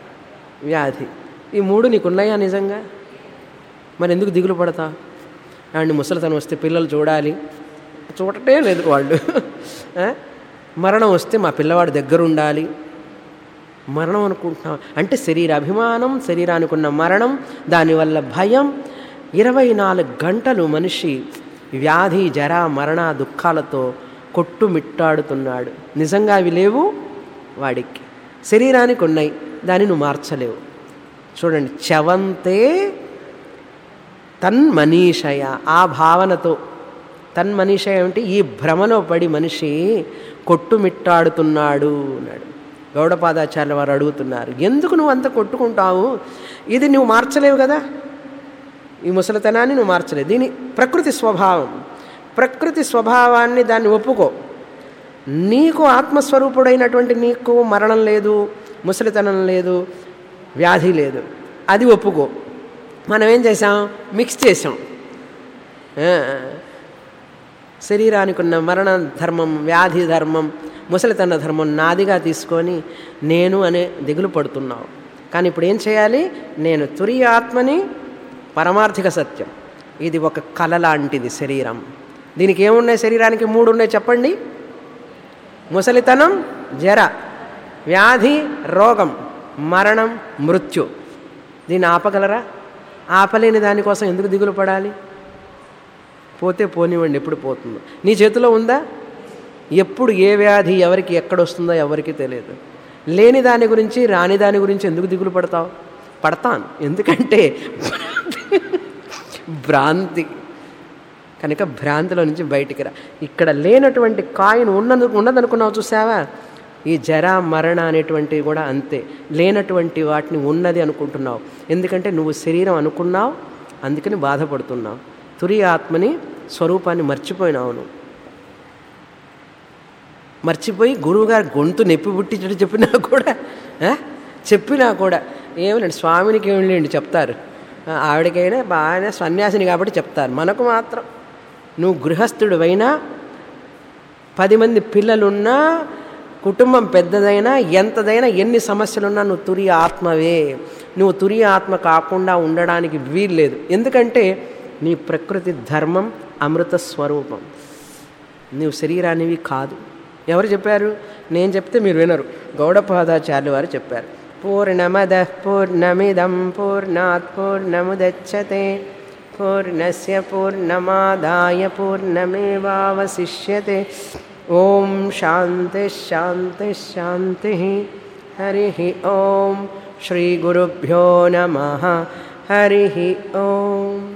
వ్యాధి ఈ మూడు నీకున్నాయా నిజంగా మరి ఎందుకు దిగులు పడతావు అండ్ ముసలితనం వస్తే పిల్లలు చూడాలి చూడటే లేదు వాళ్ళు ఆ? మరణం వస్తే మా పిల్లవాడు దగ్గర ఉండాలి మరణం అనుకుంటున్నాం అంటే శరీర అభిమానం శరీరానికి ఉన్న మరణం దానివల్ల భయం ఇరవై నాలుగు గంటలు మనిషి వ్యాధి జర మరణ దుఃఖాలతో కొట్టుమిట్టాడుతున్నాడు నిజంగా అవి లేవు వాడికి శరీరానికి ఉన్నాయి దాన్ని నువ్వు మార్చలేవు చూడండి చవంతే తన్మనీషయ ఆ భావనతో తన్మనీషయ అంటే ఈ భ్రమలో పడి మనిషి కొట్టుమిట్టాడుతున్నాడు అన్నాడు గౌడపాదాచార్యుల వారు అడుగుతున్నారు ఎందుకు నువ్వు అంత కొట్టుకుంటావు ఇది నువ్వు మార్చలేవు కదా ఈ ముసలితనాన్ని నువ్వు మార్చలేవు దీని ప్రకృతి స్వభావం ప్రకృతి స్వభావాన్ని దాన్ని ఒప్పుకో నీకు ఆత్మస్వరూపుడైనటువంటి నీకు మరణం లేదు ముసలితనం లేదు వ్యాధి లేదు అది ఒప్పుకో మనం ఏం చేసాం మిక్స్ చేసాం ఆ, శరీరానికి ఉన్న మరణ ధర్మం వ్యాధి ధర్మం ముసలితన ధర్మం నాదిగా తీసుకొని నేను అనే దిగులు పడుతున్నావు కానీ ఇప్పుడు ఏం చేయాలి నేను తురియ ఆత్మని పరమార్థిక సత్యం ఇది ఒక కళ లాంటిది శరీరం దీనికి ఏమున్నాయి శరీరానికి మూడు ఉన్నాయి చెప్పండి ముసలితనం జర వ్యాధి రోగం మరణం మృత్యు దీన్ని ఆపగలరా ఆపలేని దానికోసం ఎందుకు దిగులు పడాలి పోతే పోనివ్వండి ఎప్పుడు పోతుందో నీ చేతిలో ఉందా ఎప్పుడు ఏ వ్యాధి ఎవరికి ఎక్కడొస్తుందో ఎవరికి తెలియదు లేని దాని గురించి రాని దాని గురించి ఎందుకు దిగులు పడతావు పడతాను ఎందుకంటే భ్రాంతి కనుక భ్రాంతిలో నుంచి బయటికి రా ఇక్కడ లేనటువంటి కాయిన్ ఉన్నది ఉన్నదనుకున్నావు చూసావా ఈ జర మరణ అనేటువంటివి కూడా అంతే లేనటువంటి వాటిని ఉన్నది అనుకుంటున్నావు ఎందుకంటే నువ్వు శరీరం అనుకున్నావు అందుకని బాధపడుతున్నావు తురి ఆత్మని స్వరూపాన్ని మర్చిపోయినావు నువ్వు మర్చిపోయి గురువుగారు గొంతు నొప్పి పుట్టించడం చెప్పినా కూడా ఆ? చెప్పినా కూడా ఏమనండి స్వామినికి ఏమిలేండి చెప్తారు ఆ, ఆవిడకైనా బాగా సన్యాసిని కాబట్టి చెప్తారు మనకు మాత్రం నువ్వు గృహస్థుడివైనా పది మంది పిల్లలున్నా కుటుంబం పెద్దదైనా ఎంతదైనా ఎన్ని సమస్యలున్నా నువ్వు తురి ఆత్మవే నువ్వు తురి ఆత్మ కాకుండా ఉండడానికి వీల్లేదు ఎందుకంటే నీ ప్రకృతి ధర్మం అమృత స్వరూపం నువ్వు శరీరానివి కాదు ఎవరు చెప్పారు నేను చెప్తే మీరు వినరు గౌడపాదాచార్యులు వారు చెప్పారు పూర్ణమద పూర్ణమిదం పూర్ణాత్ పూర్ణముదచ్చతే పూర్ణస్య పూర్ణమాదాయ పూర్ణమేవావశిష్యతే ఓం శాంతి శాంతి శాంతి హరి ఓం శ్రీ గురుభ్యో నమ హరి ఓం